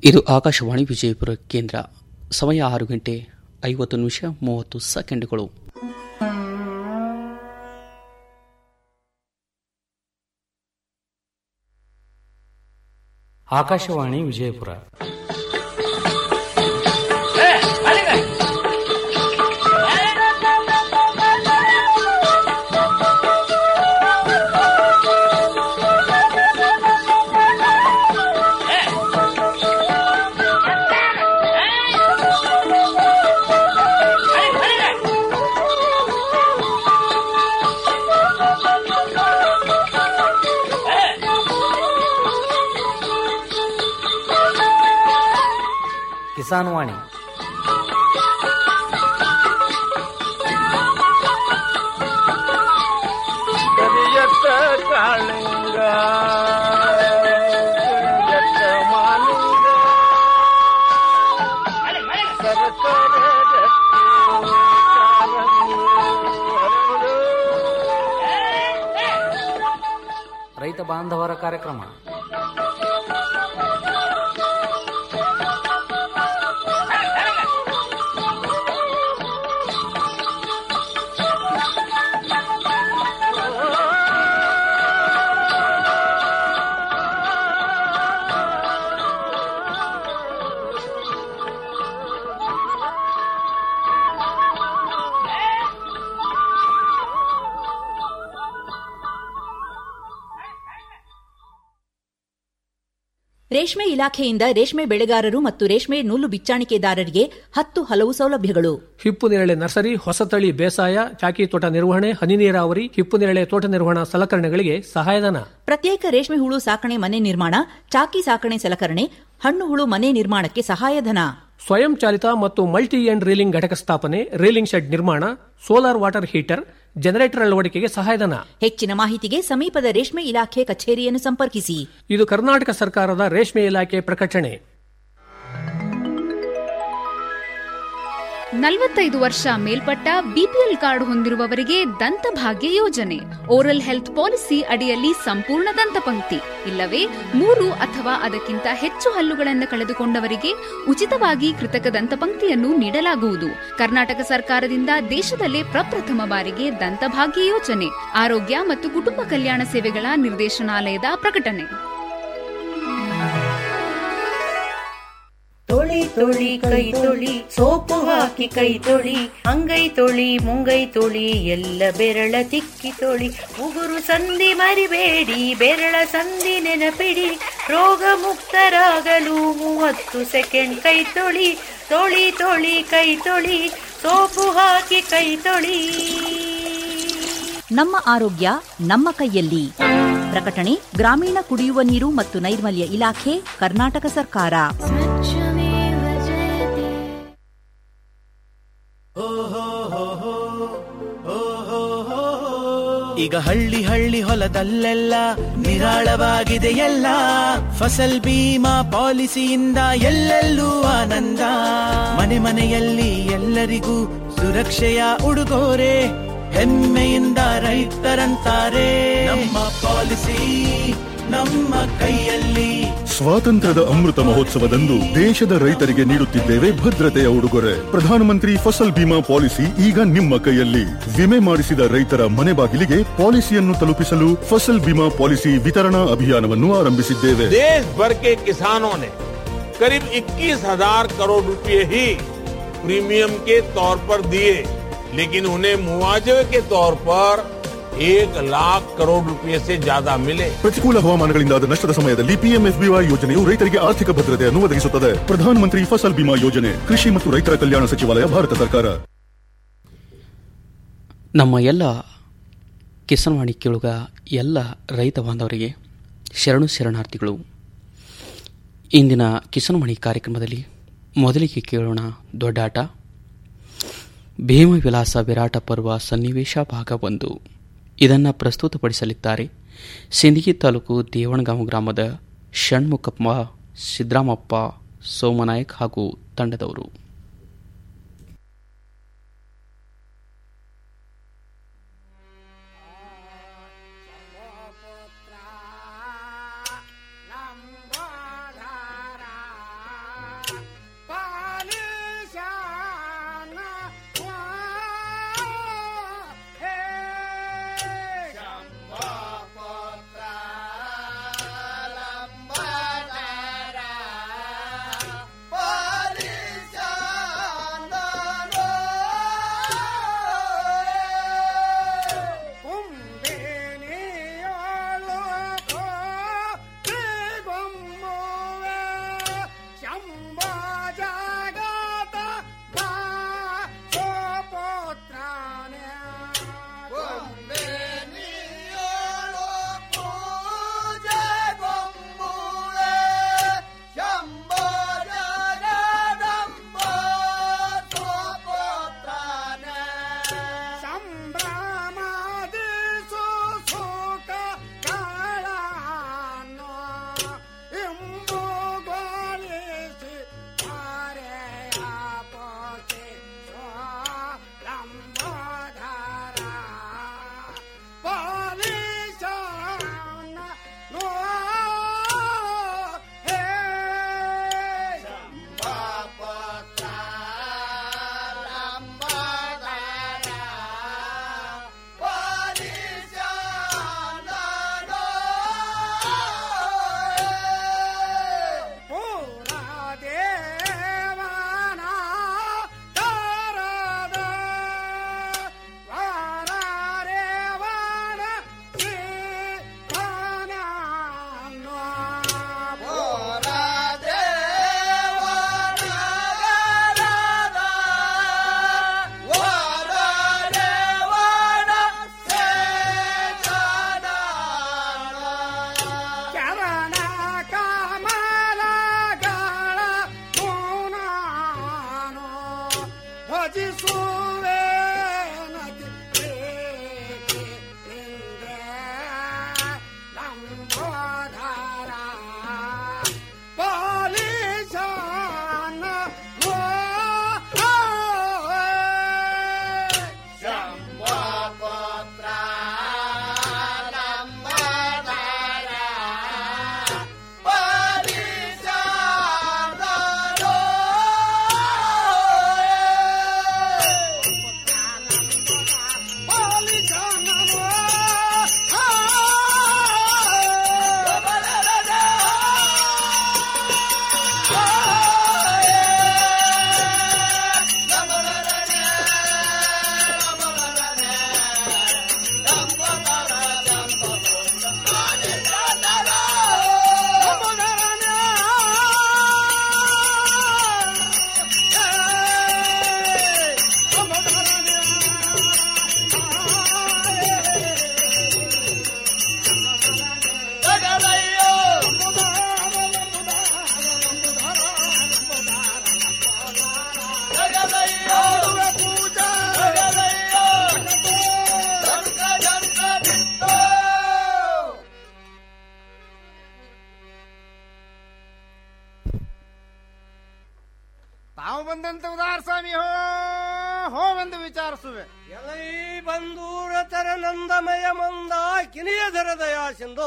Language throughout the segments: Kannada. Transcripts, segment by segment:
ಇದು ಆಕಾಶವಾಣಿ ವಿಜಯಪುರ ಕೇಂದ್ರ ಸಮಯ ಆರು ಗಂಟೆ ಐವತ್ತು ನಿಮಿಷ ಮೂವತ್ತು ಸೆಕೆಂಡ್ಗಳು ಆಕಾಶವಾಣಿ ವಿಜಯಪುರ ಕಿಸಾನ್ ವಾಣಿ ಕರಿಯತ್ತ ಕಾಳಿಂಗ ಕರಿಯತ್ತ ಮಾಲಿಂಗ ಸರಸರ ರಕ್ತಿ ಕಾಲಂಗಿ ಹರಡು. ರೈತ ಬಾಂಧವರ ಕಾರ್ಯಕ್ರಮ ರೇಷ್ಮೆ ಇಲಾಖೆಯಿಂದ ರೇಷ್ಮೆ ಬೆಳೆಗಾರರು ಮತ್ತು ರೇಷ್ಮೆ ನೂಲು ಬಿಚ್ಚಾಣಿಕೆದಾರರಿಗೆ ಹತ್ತು ಹಲವು ಸೌಲಭ್ಯಗಳು ಹಿಪ್ಪು ನೇರಳೆ ನರ್ಸರಿ ಹೊಸತಳಿ ಬೇಸಾಯ ಚಾಕಿ ತೋಟ ನಿರ್ವಹಣೆ ಹನಿ ನೀರಾವರಿ ಹಿಪ್ಪು ನೇರಳೆ ತೋಟ ನಿರ್ವಹಣಾ ಸಲಕರಣೆಗಳಿಗೆ ಸಹಾಯಧನ ಪ್ರತ್ಯೇಕ ರೇಷ್ಮೆ ಹುಳು ಸಾಕಣೆ ಮನೆ ನಿರ್ಮಾಣ ಚಾಕಿ ಸಾಕಣೆ ಸಲಕರಣೆ ಹಣ್ಣು ಹುಳು ಮನೆ ನಿರ್ಮಾಣಕ್ಕೆ ಸಹಾಯಧನ ಸ್ವಯಂ ಚಾಲಿತ ಮತ್ತು ಮಲ್ಟಿ ಎಂಡ್ ರೀಲಿಂಗ್ ಘಟಕ ಸ್ಥಾಪನೆ ರೀಲಿಂಗ್ ಶೆಡ್ ನಿರ್ಮಾಣ ಸೋಲಾರ್ ವಾಟರ್ ಹೀಟರ್ ಜನರೇಟರ್ ಅಳವಡಿಕೆಗೆ ಸಹಾಯಧನ ಹೆಚ್ಚಿನ ಮಾಹಿತಿಗೆ ಸಮೀಪದ ರೇಷ್ಮೆ ಇಲಾಖೆ ಕಚೇರಿಯನ್ನು ಸಂಪರ್ಕಿಸಿ ಇದು ಕರ್ನಾಟಕ ಸರ್ಕಾರದ ರೇಷ್ಮೆ ಇಲಾಖೆ ಪ್ರಕಟಣೆ ನಲವತ್ತೈದು ವರ್ಷ ಮೇಲ್ಪಟ್ಟ ಬಿಪಿಎಲ್ ಕಾರ್ಡ್ ಹೊಂದಿರುವವರಿಗೆ ದಂತಭಾಗ್ಯ ಯೋಜನೆ ಓರಲ್ ಹೆಲ್ತ್ ಪಾಲಿಸಿ ಅಡಿಯಲ್ಲಿ ಸಂಪೂರ್ಣ ದಂತಪಂಕ್ತಿ ಇಲ್ಲವೇ ಮೂರು ಅಥವಾ ಅದಕ್ಕಿಂತ ಹೆಚ್ಚು ಹಲ್ಲುಗಳನ್ನು ಕಳೆದುಕೊಂಡವರಿಗೆ ಉಚಿತವಾಗಿ ಕೃತಕ ದಂತಪಂಕ್ತಿಯನ್ನು ನೀಡಲಾಗುವುದು ಕರ್ನಾಟಕ ಸರ್ಕಾರದಿಂದ ದೇಶದಲ್ಲೇ ಪ್ರಪ್ರಥಮ ಬಾರಿಗೆ ದಂತಭಾಗ್ಯ ಯೋಜನೆ ಆರೋಗ್ಯ ಮತ್ತು ಕುಟುಂಬ ಕಲ್ಯಾಣ ಸೇವೆಗಳ ನಿರ್ದೇಶನಾಲಯದ ಪ್ರಕಟಣೆ ತೊಳಿ ತೊಳಿ ಕೈ ತೊಳಿ ಸೋಪು ಹಾಕಿ ಕೈ ತೊಳಿ ಅಂಗೈ ತೊಳಿ ಮುಂಗೈ ತೊಳಿ ಎಲ್ಲ ಬೆರಳ ತಿಕ್ಕಿ ತೊಳಿ ಉಗುರು ಸಂಧಿ ಮರಿಬೇಡಿ ಬೆರಳ ಸಂಧಿ ನೆನಪಿಡಿ ರೋಗ ಮುಕ್ತರಾಗಲು ಮೂವತ್ತು ಸೆಕೆಂಡ್ ಕೈ ತೊಳಿ ತೊಳಿ ತೊಳಿ ಕೈ ತೊಳಿ ಸೋಪು ಹಾಕಿ ಕೈ ತೊಳಿ ನಮ್ಮ ಆರೋಗ್ಯ ನಮ್ಮ ಕೈಯಲ್ಲಿ ಪ್ರಕಟಣೆ ಗ್ರಾಮೀಣ ಕುಡಿಯುವ ನೀರು ಮತ್ತು ನೈರ್ಮಲ್ಯ ಇಲಾಖೆ ಕರ್ನಾಟಕ ಸರ್ಕಾರ ಈಗ ಹಳ್ಳಿ ಹಳ್ಳಿ ಹೊಲದಲ್ಲೆಲ್ಲ ನಿರಾಳವಾಗಿದೆ ಎಲ್ಲ ಫಸಲ್ ಬೀಮಾ ಪಾಲಿಸಿಯಿಂದ ಎಲ್ಲೆಲ್ಲೂ ಆನಂದ ಮನೆ ಮನೆಯಲ್ಲಿ ಎಲ್ಲರಿಗೂ ಸುರಕ್ಷೆಯ ಉಡುಗೊರೆ ಹೆಮ್ಮೆಯಿಂದ ರೈತರಂತಾರೆ ನಮ್ಮ ಪಾಲಿಸಿ ನಮ್ಮ ಕೈಯಲ್ಲಿ ಸ್ವಾತಂತ್ರ್ಯದ ಅಮೃತ ಮಹೋತ್ಸವದಂದು ದೇಶದ ರೈತರಿಗೆ ನೀಡುತ್ತಿದ್ದೇವೆ ಭದ್ರತೆಯ ಉಡುಗೊರೆ ಪ್ರಧಾನಮಂತ್ರಿ ಫಸಲ್ ಬಿಮಾ ಪಾಲಿಸಿ ಈಗ ನಿಮ್ಮ ಕೈಯಲ್ಲಿ ವಿಮೆ ಮಾಡಿಸಿದ ರೈತರ ಮನೆ ಬಾಗಿಲಿಗೆ ಪಾಲಿಸಿಯನ್ನು ತಲುಪಿಸಲು ಫಸಲ್ ಬಿಮಾ ಪಾಲಿಸಿ ವಿತರಣಾ ಅಭಿಯಾನವನ್ನು ಆರಂಭಿಸಿದ್ದೇವೆ देश भर के किसानों ने करीब 21,000 करोड़ रुपए ही प्रीमियम के तौर पर दिए लेकिन उन्हें मुआवजे के तौर पर एक लाख करोड़ रुपए से ज्यादा मिले ಪ್ರತಿಕೂಲ ಹವಾಮಾನಗಳಿಂದಾದ ನಷ್ಟದ ಸಮಯದಲ್ಲಿ ಪಿಎಂಎಫ್ಬಿವೈ ಯೋಜನೆಯು ರೈತರಿಗೆ ಆರ್ಥಿಕ ಭದ್ರತೆಯನ್ನು ಒದಗಿಸುತ್ತದೆ ಪ್ರಧಾನಮಂತ್ರಿ ಫಸಲ್ ಬಿಮಾ ಯೋಜನೆ ಕೃಷಿ ಮತ್ತು ರೈತರ ಕಲ್ಯಾಣ ಸಚಿವಾಲಯ ಭಾರತ ಸರ್ಕಾರ ನಮ್ಮ ಎಲ್ಲ ಕಿಸನ್ವಾಣಿ ಕೇಳುಗ ಎಲ್ಲ ರೈತ ಬಾಂಧವರಿಗೆ ಶರಣು ಶರಣಾರ್ಥಿಗಳು ಇಂದಿನ ಕಿಸನ್ವಾಣಿ ಕಾರ್ಯಕ್ರಮದಲ್ಲಿ ಮೊದಲಿಗೆ ಕೇಳೋಣ ದೊಡ್ಡಾಟ ಭೀಮ ವಿಲಾಸ ವಿರಾಟ ಪರ್ವ ಸನ್ನಿವೇಶ ಭಾಗ ಒಂದು ಇದನ್ನು ಪ್ರಸ್ತುತಪಡಿಸಲಿದ್ದಾರೆ ಸಿಂದಗಿ ತಾಲೂಕು ದೇವಣಗಾಂವ ಗ್ರಾಮದ ಷಣ್ಮುಖಪ್ಪ ಸಿದ್ದರಾಮಪ್ಪ ಸೋಮನಾಯಕ್ ಹಾಗೂ ತಂಡದವರು ಯಾಚಿಸುವೆ ಲಂಬೋದರ ಪಾಲಿಶಾನ ಶಂಭಪುತ್ರ ಲಂಬೋದರ ಪಾಲಿಶಾನೋ ತಾವು ಬಂದಂತ ಉದಾರ ಸ್ವಾಮಿ ಹೋ ಹೋವೆಂದು ವಿಚಾರಿಸುವೆ ಎಲೈ ಬಂದೂರ ತರ ನಂದಮಯ ಮಂದ ಕಿನಿಯ ಧರ ದಯಾಸಿಂದು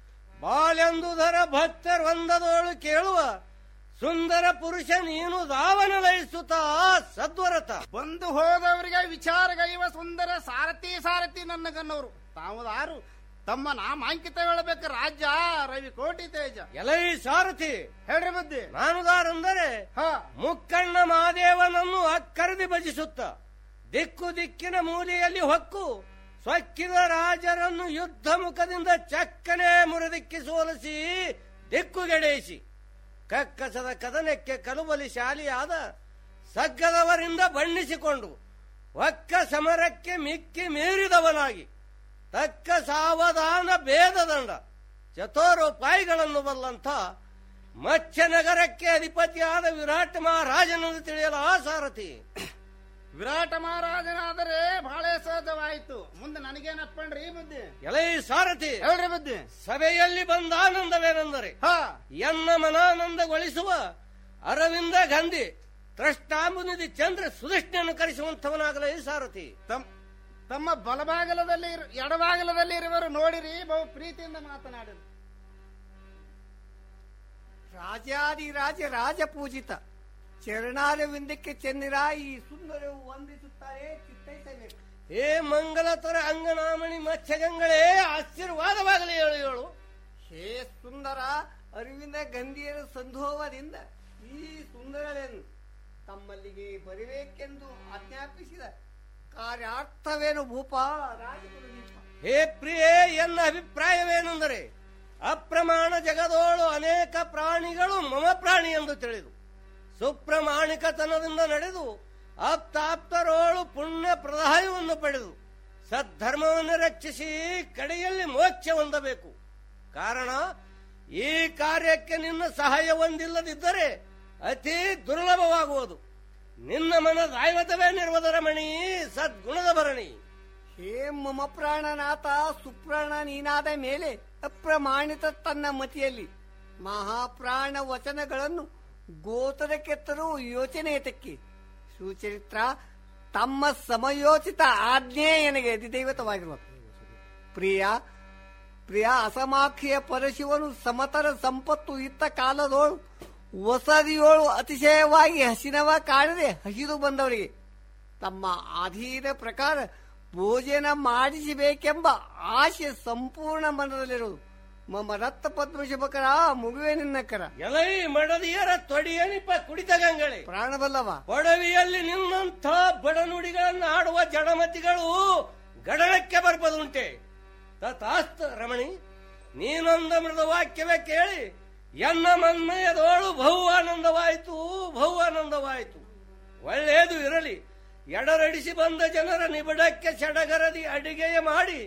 ಬಾಲೆಂದು ಧರ ಭಕ್ತರ್ ಒಂದದೋಳು ಕೇಳುವ ಸುಂದರ ಪುರುಷ ನೀನು ದಾವನ ಲಯಿಸುತ್ತ ಸದ್ವರತ ಬಂದು ಹೋದವರಿಗೆ ವಿಚಾರಗೈವ ಸುಂದರ ಸಾರಥಿ ಸಾರಥಿ ನನ್ನ ಗನ್ನವರು ತಾವು ದಾರು ತಮ್ಮ ನಾಮಾಂಕಿತ ಹೇಳಬೇಕು ರಾಜ್ಯ ರವಿ ಕೋಟಿ ತೇಜ ಎಲೈ ಸಾರಥಿ ಹೇಳ್ರಿ ಬುದ್ಧಿ ನಾನು ದಾರಂದರೆ ಮುಕ್ಕಣ್ಣ ಮಹಾದೇವನನ್ನು ಅಕ್ಕರದಿ ಭಜಿಸುತ್ತ ದಿಕ್ಕು ದಿಕ್ಕಿನ ಮೂಲೆಯಲ್ಲಿ ಹೊಕ್ಕು ಸ್ವಕ್ಕಿದ ರಾಜರನ್ನು ಯುದ್ಧ ಮುಖದಿಂದ ಚಕ್ಕನೆ ಮುರಿದಿಕ್ಕಿ ಸೋಲಿಸಿ ದಿಕ್ಕುಗೆಡೆಯಿಸಿ ಕಕ್ಕಸದ ಕದನಕ್ಕೆ ಕಲುಬಲಿ ಶಾಲಿಯಾದ ಸಗ್ಗದವರಿಂದ ಬಣ್ಣಿಸಿಕೊಂಡು ಒಕ್ಕ ಸಮರಕ್ಕೆ ಮಿಕ್ಕಿ ಮೀರಿದವನಾಗಿ ತಕ್ಕ ಸಾವಧಾನ ಭೇದದಂಡ ಚತುರೋಪಾಯಿಗಳನ್ನು ಬಲ್ಲಂಥ ಮತ್ಸ್ಯ ನಗರಕ್ಕೆ ಅಧಿಪತಿಯಾದ ವಿರಾಟ್ ಮಹಾರಾಜನನ್ನು ತಿಳಿಯಲು ಆ ಸಾರಥಿ ವಿರಾಟ ಮಹಾರಾಜನಾದರೆ ಬಹಳ ಸಹಜವಾಯಿತು ಮುಂದೆ ನನಗೇನಪ್ಪಣ್ರಿ ಬುದ್ಧಿ ಎಲೈ ಸಾರಥಿ ಹೇಳ್ರಿ ಬುದ್ಧಿ ಸಭೆಯಲ್ಲಿ ಬಂದ ಆನಂದವೇನೆಂದರೆ ಎನ್ನ ಮನಾನಂದಗೊಳಿಸುವ ಅರವಿಂದ ಗಂಧಿ ತ್ರಷ್ಟಾಂಬುನಿಧಿ ಚಂದ್ರ ಸುಧಿಷ್ಣನ್ನು ಕರೆಸುವಂತವನಾಗಲೇ ಸಾರಥಿ ತಮ್ಮ ಬಲಭಾಗಲದಲ್ಲಿ ಇರು- ಎಡಭಾಗಲದಲ್ಲಿ ಇರುವರು ನೋಡಿರಿ ಬಹು ಪ್ರೀತಿಯಿಂದ ಮಾತನಾಡಿರಿ ರಾಜಾದಿರಾಜ ರಾಜಪೂಜಿತ ಚರಣಾರವಿಂದಕ್ಕೆ ಚೆನ್ನಿರ ಈ ಸುಂದರವು ವಂದಿಸುತ್ತಾರೆ ಚಿತ್ತೈಸಬೇಕು ಹೇ ಮಂಗಲತರ ಅಂಗನಾಮಣಿ ಮತ್ಸ್ಯಗಂಗಳೇ ಆಶೀರ್ವಾದವಾಗಲಿ ಹೇಳು ಹೇಳು ಹೇ ಸುಂದರ ಅರವಿಂದ ಗಂಧಿಯರ ಸಂಧೋವದಿಂದ ಈ ಸುಂದರಳೆಂದು ತಮ್ಮಲ್ಲಿಗೆ ಬರಬೇಕೆಂದು ಆಜ್ಞಾಪಿಸಿದ ಕಾರ್ಯಾರ್ಥವೇನು ಭೂಪ ರಾಜಗುರುದೀಪ ಹೇ ಪ್ರಿಯೇ ಎನ್ನ ಅಭಿಪ್ರಾಯವೇನೆಂದರೆ ಅಪ್ರಮಾಣ ಜಗದೋಳು ಅನೇಕ ಪ್ರಾಣಿಗಳು ಮಮ ಪ್ರಾಣಿ ಎಂದು ತಿಳಿದು ಸುಪ್ರಮಾಣಿಕತನದಿಂದ ನಡೆದು ಆಪ್ತಾಪ್ತರೋಳು ಪುಣ್ಯ ಪ್ರದಾಯವನ್ನು ಪಡೆದು ಸದ್ಧರ್ಮವನ್ನು ರಕ್ಷಿಸಿ ಕಡೆಯಲ್ಲಿ ಮೋಕ್ಷ ಹೊಂದಬೇಕು ಕಾರಣ ಈ ಕಾರ್ಯಕ್ಕೆ ನಿನ್ನ ಸಹಾಯ ಹೊಂದಿಲ್ಲದಿದ್ದರೆ ಅತಿ ದುರ್ಲಭವಾಗುವುದು ನಿನ್ನ ಮನ ದೈವತವೇ ನಿರ್ವದರ ಮಣಿ ಸದ್ಗುಣದ ಭರಣಿ ಹೇ ಮಮ ಪ್ರಾಣನಾಥ ಸುಪ್ರಾಣ ನೀನಾದ ಮೇಲೆ ಅಪ್ರಮಾಣಿತ ತನ್ನ ಮತಿಯಲ್ಲಿ ಮಹಾಪ್ರಾಣ ವಚನಗಳನ್ನು ಗೋತರಕ್ಕೆ ತರುವ ಯೋಚನೆ ಏತಕ್ಕೆ ಸುಚರಿತ್ರ ತಮ್ಮ ಸಮಯೋಚಿತ ಆಜ್ಞೆ ನನಗೆ ಅಧಿದೈವತವಾಗಿರುವ ಪ್ರಿಯ ಪ್ರಿಯ ಅಸಮಾಖ್ಯ ಪರಶಿವನು ಸಮತರ ಸಂಪತ್ತು ಇತ್ತ ಕಾಲದೋಳು ವಸದಿಯೋಳು ಅತಿಶಯವಾಗಿ ಹಸಿನವ ಕಾಣದೆ ಹಸಿದು ಬಂದವರಿಗೆ ತಮ್ಮ ಅಧೀನ ಪ್ರಕಾರ ಭೋಜನ ಮಾಡಿಸಬೇಕೆಂಬ ಆಶೆ ಸಂಪೂರ್ಣ ಮನದಲ್ಲಿರುವುದು ಮಮ ರಕ್ತ ಪದ್ಮಶುಭಕರ ಮುಗುವೆ ನಿನ್ನಕರ ಎಲೈ ಮಡದಿಯರ ತೊಡಿಯಣಿಪ ಕುಡಿತ ಗಂಗಳೆ ಪ್ರಾಣಬಲ್ಲವ ಒಡವಿಯಲ್ಲಿ ನಿನ್ನಂಥ ಬಡನುಡಿಗಳನ್ನು ಆಡುವ ಜಡಮತಿಗಳು ಗಡಳಕ್ಕೆ ಬರ್ಬದುಂಟೆ ತಥಾಸ್ತ ರಮಣಿ ನೀನೊಂದ ಮೃದ ವಾಕ್ಯವೇ ಕೇಳಿ ಎನ್ನ ಮನ್ಮಯದೋಳು ಬಹು ಆನಂದವಾಯಿತು ಬಹು ಆನಂದವಾಯಿತು ಒಳ್ಳೆಯದು ಇರಲಿ ಎಡರಡಿಸಿ ಬಂದ ಜನರ ನಿಬಿಡಕ್ಕೆ ಸಡಗರದಿ ಅಡಿಗೆಯ ಮಾಡಿ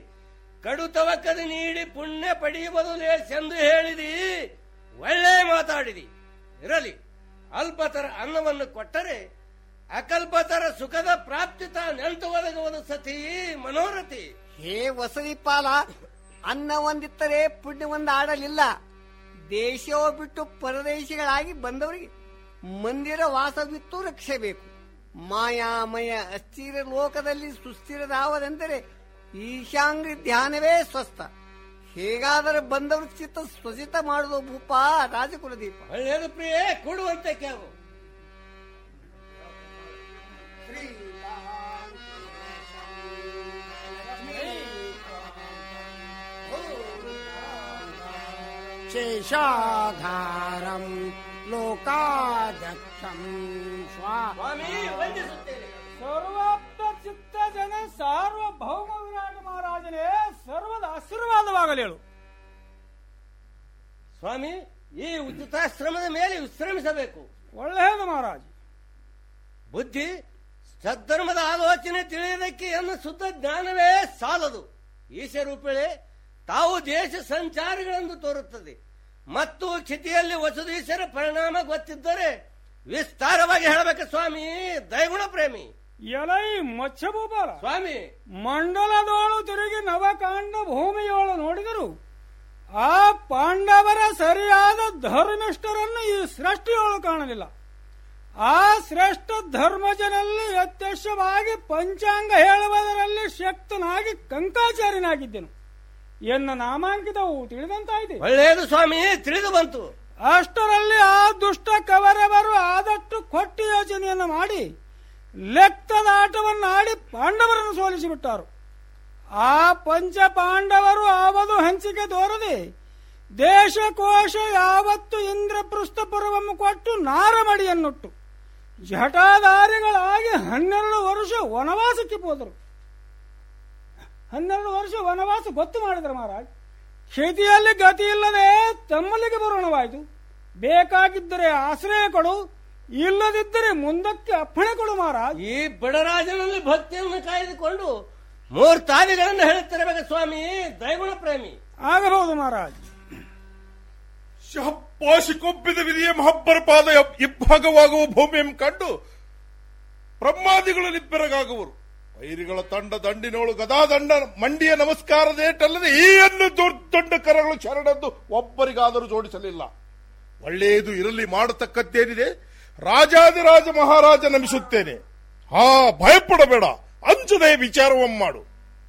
ಕಡುತವಕದಿ ನೀಡಿ ಪುಣ್ಯ ಪಡೆಯುವುದು ಲೇಸೆಂದು ಹೇಳಿದಿ ಒಳ್ಳೆ ಮಾತಾಡಿದಿ ಇರಲಿ ಅಲ್ಪತರ ಅನ್ನವನ್ನು ಕೊಟ್ಟರೆ ಅಕಲ್ಪತರ ಸುಖದ ಪ್ರಾಪ್ತಿತ ನೆಂತು ಒದಗುವುದು ಸತಿ ಮನೋರಥಿ ಹೇ ವಸತಿ ಪಾಲ ಅನ್ನ ಒಂದಿತ್ತರೆ ಪುಣ್ಯ ಒಂದು ಆಡಲಿಲ್ಲ ದೇಶವ ಬಿಟ್ಟು ಪರದೇಶಿಗಳಾಗಿ ಬಂದವರಿಗೆ ಮಂದಿರ ವಾಸವಿತ್ತು ರಕ್ಷೆ ಬೇಕು ಮಾಯಾಮಯ ಅಸ್ಥಿರ ಲೋಕದಲ್ಲಿ ಸುಸ್ಥಿರದಾವದೆಂದರೆ ಈಶಾಂಗ್ರಿ ಧ್ಯಾನವೇ ಸ್ವಸ್ಥ ಹೇಗಾದರೂ ಬಂದವರು ಚಿತ್ತ ಸ್ವಚಿತ ಮಾಡುವ ಭೂಪ ರಾಜಕುಲದೀಪ ಒಳ್ಳೆಯದು ಪ್ರಿಯೆ ಕೊಡುವಂತೆ ಕೇಳು ಶೇಷಾಧಾರಂ ಲೋಕಾಧ್ಯಕ್ಷಂ ಸ್ವಾಮಿ ವಂದಿಸುತ್ತೇನೆ ಸರ್ವಾತ್ಮ ಚಿತ್ತ ಜನ ಸಾರ್ವಭೌಮ ವಿರಾಟ ಮಹಾರಾಜನೇ ಸರ್ವದ ಆಶೀರ್ವಾದವಾಗಲಿ ಹೇಳು ಸ್ವಾಮಿ ಈ ಉಚಿತಾಶ್ರಮದ ಮೇಲೆ ವಿಶ್ರಮಿಸಬೇಕು ಒಳ್ಳೆಯದು ಮಹಾರಾಜ್ ಬುದ್ಧಿ ಸದ್ಧರ್ಮದ ಆಲೋಚನೆ ತಿಳಿಯದಕ್ಕೆ ಎನ್ನ ಶುದ್ಧ ಜ್ಞಾನವೇ ಸಾಲದು ಈಶರೂಪಿಳೆ ತಾವು ದೇಶ ಸಂಚಾರಿಗಳೆಂದು ತೋರುತ್ತದೆ ಮತ್ತು ಕ್ಷಿತಿಯಲ್ಲಿ ವಸುದೀಶರ ಪರಿಣಾಮ ಗೊತ್ತಿದ್ದರೆ ವಿಸ್ತಾರವಾಗಿ ಹೇಳಬೇಕು ಸ್ವಾಮಿ ದಯಗುಣ ಪ್ರೇಮಿ ಎಲೈ ಮತ್ಸ್ಯಭೂಪಾಲ ಸ್ವಾಮಿ ಮಂಡಲದೋಳು ತಿರುಗಿ ನವಕಾಂಡ ಭೂಮಿಯೋಳು ನೋಡಿದರು ಆ ಪಾಂಡವರ ಸರಿಯಾದ ಧರ್ಮಿಷ್ಠರನ್ನು ಈ ಸೃಷ್ಟಿಯೋಳು ಕಾಣಲಿಲ್ಲ ಆ ಶ್ರೇಷ್ಠ ಧರ್ಮಜನಲ್ಲಿ ಯಥೇಚ್ಛವಾಗಿ ಪಂಚಾಂಗ ಹೇಳುವುದರಲ್ಲಿ ಶಕ್ತನಾಗಿ ಕಂಕಾಚಾರ್ಯನಾಗಿದ್ದೆನು ಎನ್ನ ನಾಮಾಂಕಿತವು ತಿಳಿದಂತಾಯಿತು ಒಳ್ಳೆಯದು ಸ್ವಾಮಿ ತಿಳಿದು ಬಂತು ಅಷ್ಟರಲ್ಲಿ ಆ ದುಷ್ಟ ಕವರವರು ಆದಷ್ಟು ಕೊಟ್ಟಿ ಯೋಚನೆಯನ್ನು ಮಾಡಿ ಲೆಕ್ಕದ ಆಟವನ್ನು ಆಡಿ ಪಾಂಡವರನ್ನು ಸೋಲಿಸಿಬಿಟ್ಟರು ಆ ಪಂಚ ಪಾಂಡವರು ಆವದು ಹಂಚಿಕೆ ತೋರದೆ ದೇಶಕೋಶ ಯಾವತ್ತು ಇಂದ್ರಪೃಷ್ಠ ಪರ್ವವನ್ನು ಕೊಟ್ಟು ನಾರಮಡಿಯನ್ನುಟ್ಟು ಜಟಾಧಾರಿಗಳಾಗಿ ಹನ್ನೆರಡು ವರ್ಷ ವನವಾಸಕ್ಕೆ ಹೋದರು ಹನ್ನೆರಡು ವರ್ಷ ವನವಾಸ ಗೊತ್ತು ಮಾಡಿದರು ಮಹಾರಾಜ್ ಕ್ಷಿತಿಯಲ್ಲಿ ಗತಿ ಇಲ್ಲದೆ ತಮ್ಮಲ್ಲಿಗೆ ಬರೋಣವಾಯಿತು ಬೇಕಾಗಿದ್ದರೆ ಆಶ್ರಯ ಕೊಡು ಇಲ್ಲದಿದ್ದರೆ ಮುಂದಕ್ಕೆ ಅಪ್ಪಣೆ ಕೊಡು ಮಹಾರಾಜ್ ಈ ಬಡರಾಜನಲ್ಲಿ ಭಕ್ತಿಯನ್ನು ಕಾಯ್ದುಕೊಂಡು ಮೂರ್ ತಾಲಿಗಳನ್ನು ಹೇಳುತ್ತಿರಬೇಕು ಸ್ವಾಮಿ ದಯಗುಣ ಪ್ರೇಮಿ ಆಗಬಹುದು ಮಹಾರಾಜ್ ಶಹಪಾಶಿಕೊಬ್ಬಿದ ವಿಧಿಯ ಮಹಬ್ಬರಪಾದ ಇಬ್ಬಾಗವಾಗುವ ಭೂಮಿಯನ್ನು ಕಂಡು ಬ್ರಹ್ಮಾದಿಗಳು ನಿಬ್ಬೆರಗಾಗುವರು ವೈರಿಗಳ ತಂಡ ದಂಡಿನೋಳು ಗದಾದಂಡ ಮಂಡಿಯ ನಮಸ್ಕಾರದೇಟಲ್ಲದೆ ಈ ಅನ್ನು ದೊಡ್ಡ ಕರಗಳು ಶರಣದ್ದು ಒಬ್ಬರಿಗಾದರೂ ಜೋಡಿಸಲಿಲ್ಲ ಒಳ್ಳೆಯದು ಇರಲಿ ಮಾಡತಕ್ಕದ್ದೇನಿದೆ ರಾಜಾದಿರಾಜ ಮಹಾರಾಜ ನಮಿಸುತ್ತೇನೆ ಹಾ ಭಯಪಡಬೇಡ ಅಂಜದೆ ವಿಚಾರವಂ ಮಾಡು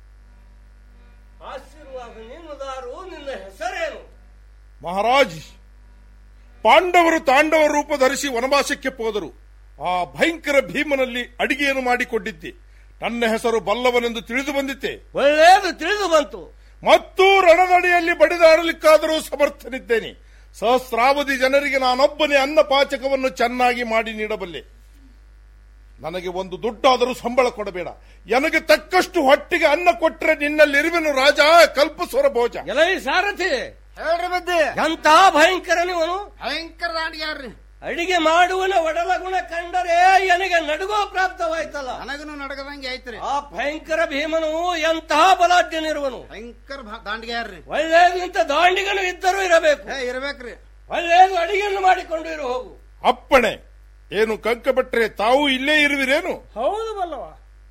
ಆಶೀರ್ವಾದ ನಿನ್ನದಾರು ನಿನ್ನ ಹೆಸರೇನು ಮಹಾರಾಜ್ ಪಾಂಡವರು ತಾಂಡವ ರೂಪ ಧರಿಸಿ ವನವಾಸಕ್ಕೆ ಹೋದರು ಆ ಭಯಂಕರ ಭೀಮನಲ್ಲಿ ಅಡಿಗೆಯನ್ನು ಮಾಡಿಕೊಂಡಿದ್ದೆ ನನ್ನ ಹೆಸರು ಬಲ್ಲವನೆಂದು ತಿಳಿದು ಬಂದಿತ್ತೆ ಒಳ್ಳೆಯದು ತಿಳಿದು ಬಂತು ಮತ್ತು ರಣದಡಿಯಲ್ಲಿ ಬಡಿದಾಡಲಿಕ್ಕಾದರೂ ಸಮರ್ಥನಿದ್ದೇನೆ ಸಹಸ್ರಾವಧಿ ಜನರಿಗೆ ನಾನೊಬ್ಬನೇ ಅನ್ನ ಪಾಚಕವನ್ನು ಚೆನ್ನಾಗಿ ಮಾಡಿ ನೀಡಬಲ್ಲೆ ನನಗೆ ಒಂದು ದುಡ್ಡಾದರೂ ಸಂಬಳ ಕೊಡಬೇಡ ನನಗೆ ತಕ್ಕಷ್ಟು ಹೊಟ್ಟಿಗೆ ಅನ್ನ ಕೊಟ್ಟರೆ ನಿನ್ನಲ್ಲಿರುವೆನು ರಾಜ ಕಲ್ಪಸ್ವರ ಭೋಜ ಎಲೈ ಸಾರಥಿ ಹೇಳ್ರಿ ಬದ್ದಿ ಎಂತ ಭಯಂಕರ ನೀವನು ಭಯಂಕರ ದಾಂಡಿಗ್ಯಾರ್ರಿ ಅಡಿಗೆ ಮಾಡುವನ ಒಡಲ ಗುಣ ಕಂಡರೆ ನನಗೆ ನಡುಗೋ ಪ್ರಾಪ್ತವಾಯ್ತಲ್ಲ ನನಗನು ನಡಗದಂಗೆ ಐತ್ರಿ ಆ ಭಯಂಕರ ಭೀಮನು ಎಂತಹ ಬಲಾಢ್ಯನಿರುವನು ಭಯಂಕರ ದಾಂಡಿಗ್ಯಾರ್ರಿ ಒಳ್ಳೆಯದು ಇಂಥ ದಾಂಡಿಗನು ಇದ್ದರೂ ಇರಬೇಕು ಏ ಇರ್ಬೇಕ್ರಿ ಒಳ್ಳೆಯದು ಅಡಿಗೆಯನ್ನು ಮಾಡಿಕೊಂಡು ಇರು ಹೋಗು ಅಪ್ಪಣೆ ಏನು ಕಂಕ ಬಿಟ್ರೆ ತಾವು ಇಲ್ಲೇ ಇರುವಿರೇನು ಹೌದು ಬಲ್ಲವ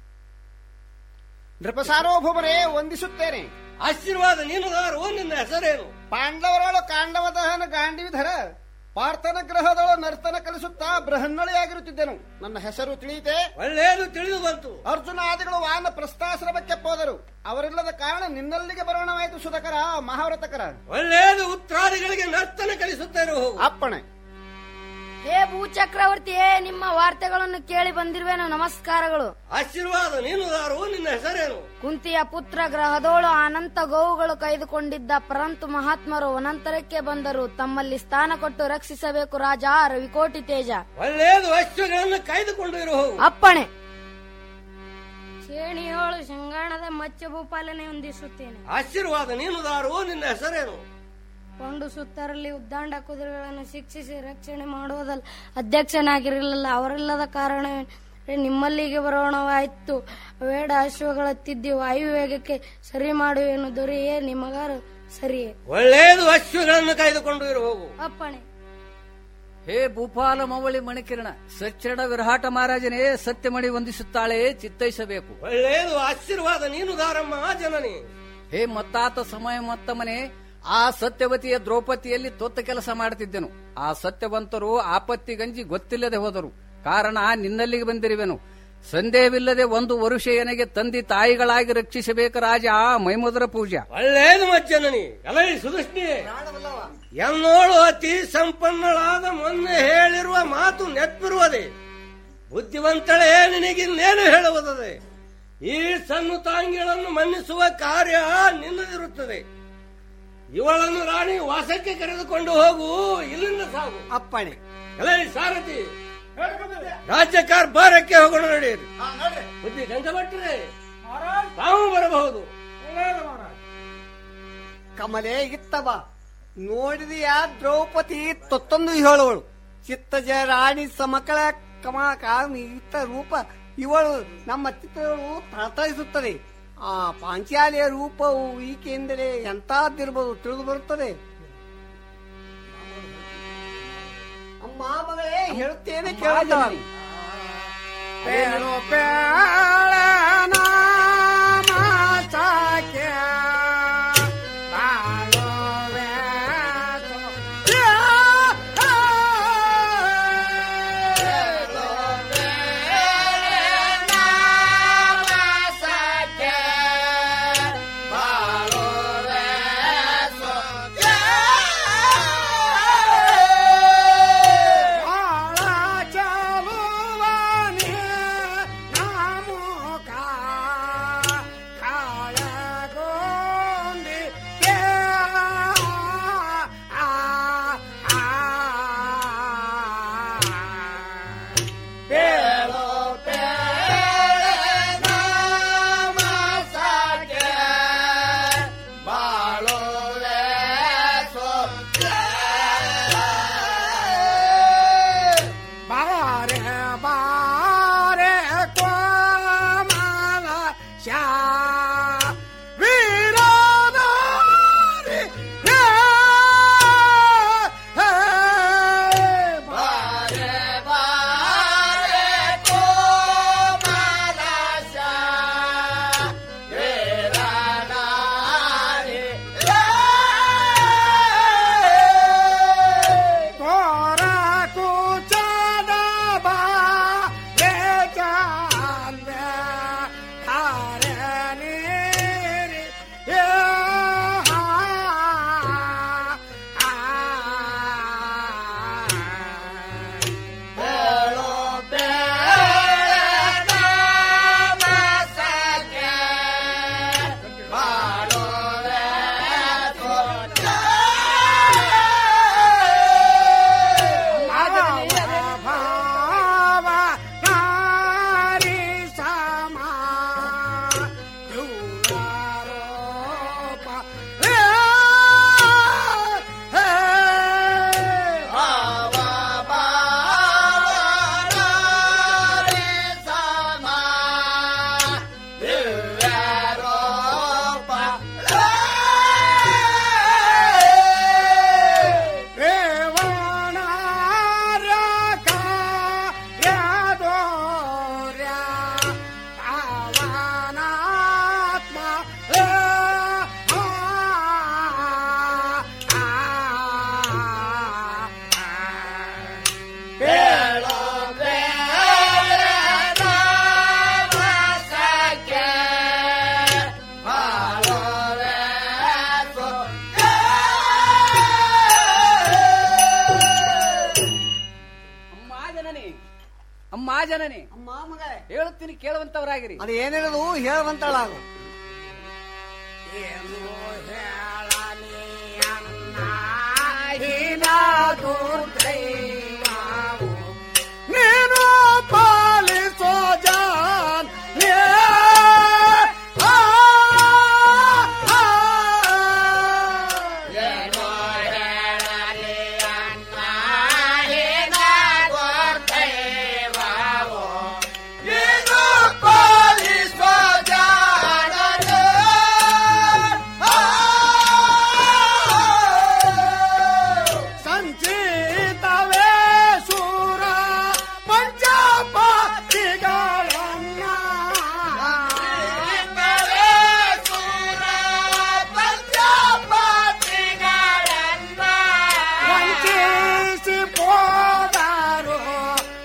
ನೃಪಸಾರ್ವಭೌಮರೇ ವಂದಿಸುತ್ತೇನೆ ಆಶೀರ್ವಾದ ನೀನುದಾರು ನಿನ್ನ ಹೆಸರೇನು ಪಾಂಡವರೊಳು ಕಾಂಡವ ದಹನ ಗಾಂಡಿವಿಧರ ಪಾರ್ಥನ ಗ್ರಹದೊಳು ನರ್ತನ ಕಲಿಸುತ್ತಾ ಬೃಹನ್ನಳಿಯಾಗಿರುತ್ತಿದ್ದೆನು ನನ್ನ ಹೆಸರು ತಿಳಿಯಿತೆ ಒಳ್ಳೆಯದು ತಿಳಿದು ಬಂತು ಅರ್ಜುನಾದಿಗಳು ವಾನ ಪ್ರಸ್ಥಾಶ್ರಮಕ್ಕೆ ಹೋದರು ಅವರಿಲ್ಲದ ಕಾರಣ ನಿನ್ನಲ್ಲಿಗೆ ಬರೋಣವಾಯಿತು ಸುಧಕರ ಮಹಾವ್ರತಕರ ಒಳ್ಳೆಯದು ಉತ್ರಾದಿಗಳಿಗೆ ನರ್ತನ ಕಲಿಸುತ್ತೇನೆ ಹೋಗು ಅಪ್ಪಣೆ ಹೇ ಭೂಚಕ್ರವರ್ತಿಯೇ ನಿಮ್ಮ ವಾರ್ತೆಗಳನ್ನು ಕೇಳಿ ಬಂದಿರುವೆನು ನಮಸ್ಕಾರಗಳು ಆಶೀರ್ವಾದ ನೀನುದಾರು ನಿನ್ನ ಹೆಸರೇನು ಕುಂತಿಯ ಪುತ್ರ ಗ್ರಹದೋಳು ಅನಂತ ಗೋವುಗಳು ಕೈದುಕೊಂಡಿದ್ದ ಪರಂತು ಮಹಾತ್ಮರು ಅನಂತರಕ್ಕೆ ಬಂದರು ತಮ್ಮಲ್ಲಿ ಸ್ಥಾನ ಕೊಟ್ಟು ರಕ್ಷಿಸಬೇಕು ರಾಜ ರವಿಕೋಟಿ ತೇಜ ಒಳ್ಳೆಯದು ಅಶ್ವಗಳನ್ನು ಕಾಯ್ದುಕೊಂಡು ಇರು ಹೋಗು ಅಪ್ಪಣೆ ಶ್ರೇಣಿಯೋಳು ಶಂಗಾಣದ ಮತ್ಸ್ಯ ಭೂಪಾಲನೆ ಹೊಂದಿಸುತ್ತೇನೆ ಆಶೀರ್ವಾದ ನೀನುದಾರು ನಿನ್ನ ಹೆಸರೇನು ಕೊಂಡು ಸುತ್ತರಲ್ಲಿ ಉದ್ದಾಂಡ ಕುದುರೆಗಳನ್ನು ಶಿಕ್ಷಿಸಿ ರಕ್ಷಣೆ ಮಾಡುವುದಲ್ಲ ಅಧ್ಯಕ್ಷನಾಗಿರಲಿಲ್ಲ ಅವರಿಲ್ಲದ ಕಾರಣ ನಿಮ್ಮಲ್ಲಿಗೆ ಬರೋಣವಾಯಿತು ಬೇಡ ಅಶ್ವಗಳತ್ತಿದ್ದಿ ವಾಯು ವೇಗಕ್ಕೆ ಸರಿ ಮಾಡುವೆನು ದೊರೆಯೇ ನಿಮಗಾರು ಸರಿಯೇ ಒಳ್ಳೆಯದು ಅಶ್ವಗಳನ್ನು ಕಾಯ್ದುಕೊಂಡು ಇರು ಹೋಗು ಅಪ್ಪಣೆ ಹೇ ಭೂಪಾಲ ಮವಳಿ ಮಣಿಕಿರಣ ಸಚ್ಚರಣ ವಿರಾಟ ಮಹಾರಾಜನೇ ಸತ್ಯಮಣಿ ವಂದಿಸುತ್ತಾಳೆ ಚಿತ್ತೈಸಬೇಕು ಒಳ್ಳೇದು ಆಶೀರ್ವಾದ ನೀನು ದಾರಮ್ಮ ಜನನಿ ಹೇ ಮತ್ತಾತ ಸಮಯ ಮತ್ತಮನೆ ಆ ಸತ್ಯವತಿಯ ದ್ರೌಪದಿಯಲ್ಲಿ ತೊತ್ತ ಕೆಲಸ ಮಾಡುತ್ತಿದ್ದೆನು ಆ ಸತ್ಯವಂತರು ಆಪತ್ತಿ ಗಂಜಿ ಗೊತ್ತಿಲ್ಲದೆ ಹೋದರು ಕಾರಣ ನಿನ್ನಲ್ಲಿಗೆ ಬಂದಿರುವೆನು ಸಂದೇಹವಿಲ್ಲದೆ ಒಂದು ವರುಷ ಎನಗೆ ತಂದಿ ತಾಯಿಗಳಾಗಿ ರಕ್ಷಿಸಬೇಕು ರಾಜ ಮೈಮುದರ ಪೂಜಾ ಒಳ್ಳೇದು ಮಜ್ಜನನಿ ಎಲೈ ಸುದೃಷ್ಟಿ ಎನ್ನೋಳು ಅತಿ ಸಂಪನ್ನಳಾದ ಮೊನ್ನೆ ಹೇಳಿರುವ ಮಾತು ನೆನಪಿರುವುದೇ ಬುದ್ಧಿವಂತಳೇ ನಿನಗಿನ್ನೇನು ಹೇಳುವುದದೆ ಈ ಸಣ್ಣ ತಾಂಗಿಗಳನ್ನು ಮನ್ನಿಸುವ ಕಾರ್ಯ ನಿನ್ನದಿರುತ್ತದೆ ಇವಳನ್ನು ರಾಣಿ ವಾಸಕ್ಕೆ ಕರೆದುಕೊಂಡು ಹೋಗು ಇಲ್ಲಿಂದ ಸಾಗು ಅಪ್ಪಣೆ ಎಲೈ ಸಾರಥಿ ರಾಜ್ಯ ಕಾರ್ಭಾರಕ್ಕೆ ಹೋಗೋಣ ನಡೆಯಿರಿ ಬುದ್ಧಿ ಗಂಗಭಟ್ರೆ ತಾವು ಬರಬಹುದು ಕಮಲೆ ಇತ್ತವ ನೋಡಿದೆಯ ದ್ರೌಪದಿ ತೊತ್ತೊಂದು ಹೇಳುವಳು ಚಿತ್ತಜ ರಾಣಿ ಸಮಕಳ ಕಮ ಕಾಮಿ ಇತ್ತ ರೂಪ ಇವಳು ನಮ್ಮ ಚಿತ್ರಗಳು ತಳತಳಿಸುತ್ತದೆ ಆ ಪಾಂಚಾಲಿಯ ರೂಪವು ಈಕೆಂದರೆ ಎಂತಹದ್ದಿರ್ಬೋದು ತಿಳಿದು ಬರುತ್ತದೆ ಅಮ್ಮ ಮಗಳೇ ಹೇಳುತ್ತೇನೆ ಕೇಳುತ್ತವ ಬೇಳು ಬೇಳ ನಾಮ ಸಾಕ್ಯ ಬಾಳು ವೇಸು. ಬಾಳ ಚಲುವನೆ ನಾಮುಕ ಕಾಳಗೊಂಡಿ ಆ ಆ ಬೇಳು ಬಾರೆ ಬಾರೆ ಕೋಮಲ ಶಾ ವೀರನಾರಿ ಹೇ, ಹೇ. ಬಾರೆ ಬಾರೆ ಕೋಮಲ ಶಾ ವೀರನಾರಿ ಕೋರ ಕುಚದ ಬಾ ರೇ ಚಾಂದೆ ಹಾರೆ ನೀರಿ ಯೇ ಹಾ ಆ ಬೇಳು ಬೇಳೆ ನಾಮ ಸಗೆ ಬಾಳು ಭಾವ ನಾರಿ ಸಮ ಯುವರೋಪ ಭಾವ ಅಮ್ಮ ಜನನಿ ಅಮ್ಮ ಜನನಿ ಅಮ್ಮ ಮಗಳೇ ಹೇಳುತ್ತೀನಿ ಕೇಳುವಂತವರಾಗಿರಿ ಅದು ಏನಿರೋದು ಹೇಳುವಂತಳಾಗು ನೀನು ಪಾಲಿಸೋ ಜಾನ್ ಯೇ ಆ ಆ ಏನೋ ಹೇಳಲಿ ಅನ್ನ ಏನ ಗೊತ್ತೇವಾವೋ ನೀನು ಪಾಲಿಸೋ ಜಾನನು ಸಂಚಿತವೇ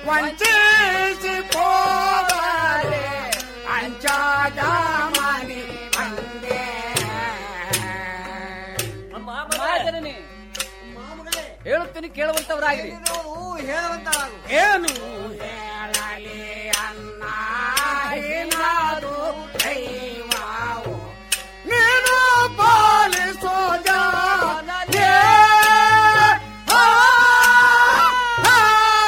ವಂಚಿಸಿ ಹೋದರೆ ಅಂಚಾದ ಮನೆ ಬಂದೆ ಮಹಾಜನನಿ ಹೇಳುತ್ತೀನಿ ಕೇಳುವಂತವರಾಗಿ ಹೇಳುವಂತರಾಗು ಏನು ಹೇಳಲಿ ಅನ್ನ ಏನಾದು ದೈವವು ನೀನು ಪಾಲಿಸೋ ಜಾನೇ. ಆ, ಆ,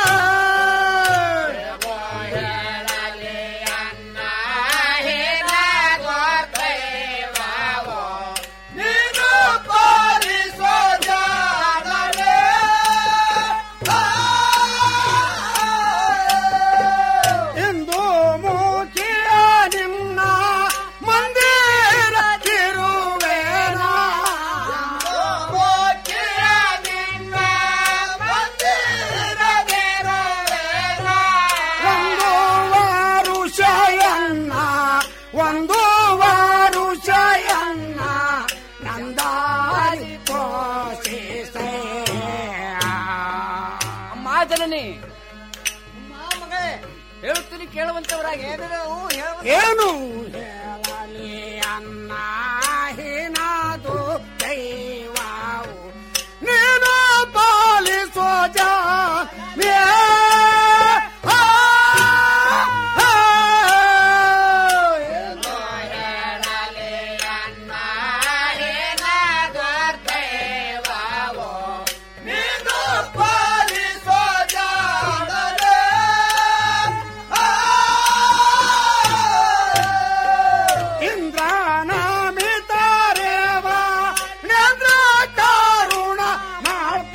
ಹೇಳಲಿ ಅನ್ನ ಏನಾದು ದೈವವು ನೀನು ಪಾಲಿಸೋ ಜಾಣವೇ. ಇಂದು ಮುಖಿಯ ನಿನ್ನ ಮಂದಿರ ತಿರುವೇನ ಮುಖಿಯ ನಿನ್ನ ಮಂದಿರ ತಿರುವೇನ ಒಂದು ವಾರುಷಯನ್ನ ಒಂದು ವಾರುಷಯನ್ನ ನಂದಾರಿ ಪೋಷಿಸೇ ಮಹಾಜನನಿ ಹೇಳುತ್ತೀನಿ ಕೇಳುವಂತವರಾಗಿ ಏನು ಹೇಳಲಿ ಅನ್ನ ಹೀನಾದು ದೈವವು ನೀನು ಪಾಲಿಸೋ ಜಾನೇ. ಆ, ಆ, ಏನು ಹೇಳಲಿ ಅನ್ನ ಹೀನಾದು ದೈವವು ನೀನು ಪಾಲಿಸೋ ಜಾಣವೇ. ಇಂದ್ರನ ಮಿತಾರೇವ ನೇಂದ್ರ ಕಾರುಣ ನಾಳ್ಪ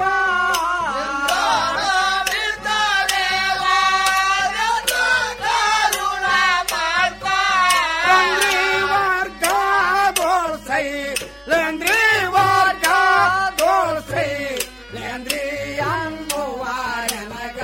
ವರ್ಗ ಬೋಳ್ಸೈ ಲೇಂದ್ರಿ ವರ್ಗ ಬೋಳ್ಸೈ ಲೇಂದ್ರಿ ಅನ್ನುವ ನನಗ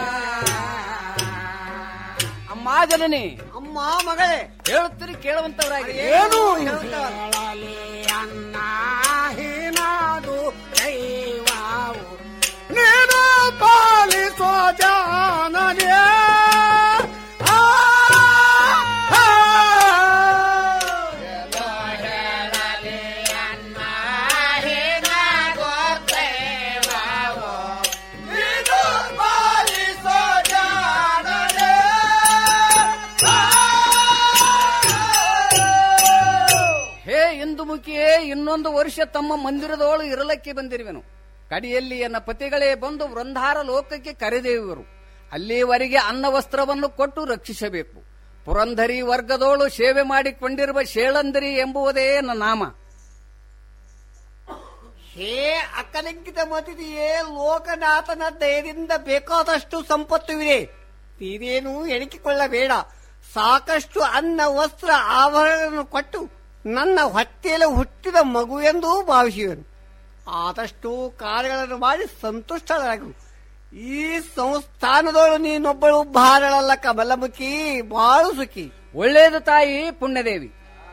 ಮಹಾಜನನಿ ಅಮ್ಮ ಮಗಳೇ ಹೇಳುತ್ತೀನಿ ಕೇಳುವಂತವರಾಗಿ ಏನು ಹೇಳಲಿ ಅನ್ನ ಹೀನಾದು ದೈವವು ನೀನು ಪಾಲಿಸೋ ಜಾನನೇ ಆ, ಆ, ಹೇಳಲಿ ಅನ್ನ ಹೀನಾದು ದೈವವು ನೀನು ಪಾಲಿಸೋ ಜಾನನೇ ಹೇ ಇಂದು ಮುಖಿಯೇ ಇನ್ನೊಂದು ವರ್ಷ ತಮ್ಮ ಮಂದಿರದೊಳು ಇರಲಕ್ಕೆ ಬಂದಿರುವೆನು ಕಡಿಯಲ್ಲಿ ಎನ್ನ ಪತಿಗಳೇ ಬಂದು ವೃಂದಾರ ಲೋಕಕ್ಕೆ ಕರೆದೊಯ್ಯುವರು ಅಲ್ಲಿವರೆಗೆ ಅನ್ನ ವಸ್ತ್ರವನ್ನು ಕೊಟ್ಟು ರಕ್ಷಿಸಬೇಕು ಪುರಂಧರಿ ವರ್ಗದೋಳು ಸೇವೆ ಮಾಡಿಕೊಂಡಿರುವ ಶೇಳಂದರಿ ಎಂಬುವುದೇ ನನ್ನ ನಾಮ ಹೇ ಅಕ್ಕಲಿಂಗಿತ ಮತಿದೆಯೇ ಲೋಕನಾಥನ ದಯದಿಂದ ಬೇಕಾದಷ್ಟು ಸಂಪತ್ತು ಇದೆ ನೀವೇನು ಎಣಿಸಿಕೊಳ್ಳಬೇಡ ಸಾಕಷ್ಟು ಅನ್ನ ವಸ್ತ್ರ ಆಭರಣಗಳನ್ನು ಕೊಟ್ಟು ನನ್ನ ಹೊಟ್ಟೆಯಲ್ಲಿ ಹುಟ್ಟಿದ ಮಗು ಎಂದು ಭಾವಿಸುವೆನು ಆದಷ್ಟು ಕಾರ್ಯಗಳನ್ನು ಮಾಡಿ ಸಂತುಷ್ಟರಾಗು ಈ ಸಂಸ್ಥಾನದೊಳು ನೀನೊಬ್ಬಳು ಭಾರಳಲ್ಲ ಕಮಲಮುಖಿ ಬಾಳು ಸುಖಿ ಒಳ್ಳೆಯದು ತಾಯಿ ಪುಣ್ಯದೇವಿ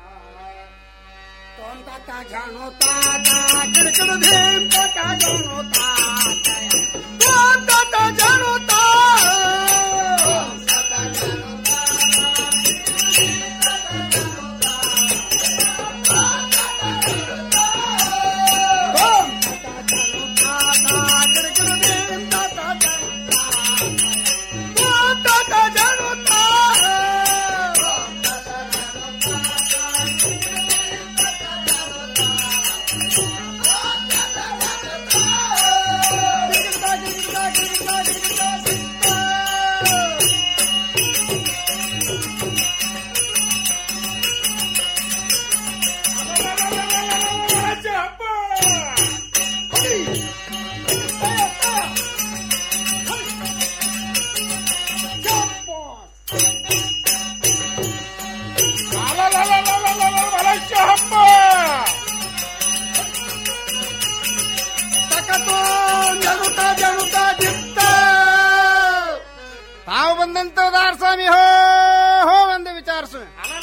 ತಾವು ಬಂದಂತ ಉದಾರ ಸ್ವಾಮಿ ಹೋ ಹೋ ಎಂದು ವಿಚಾರಿಸು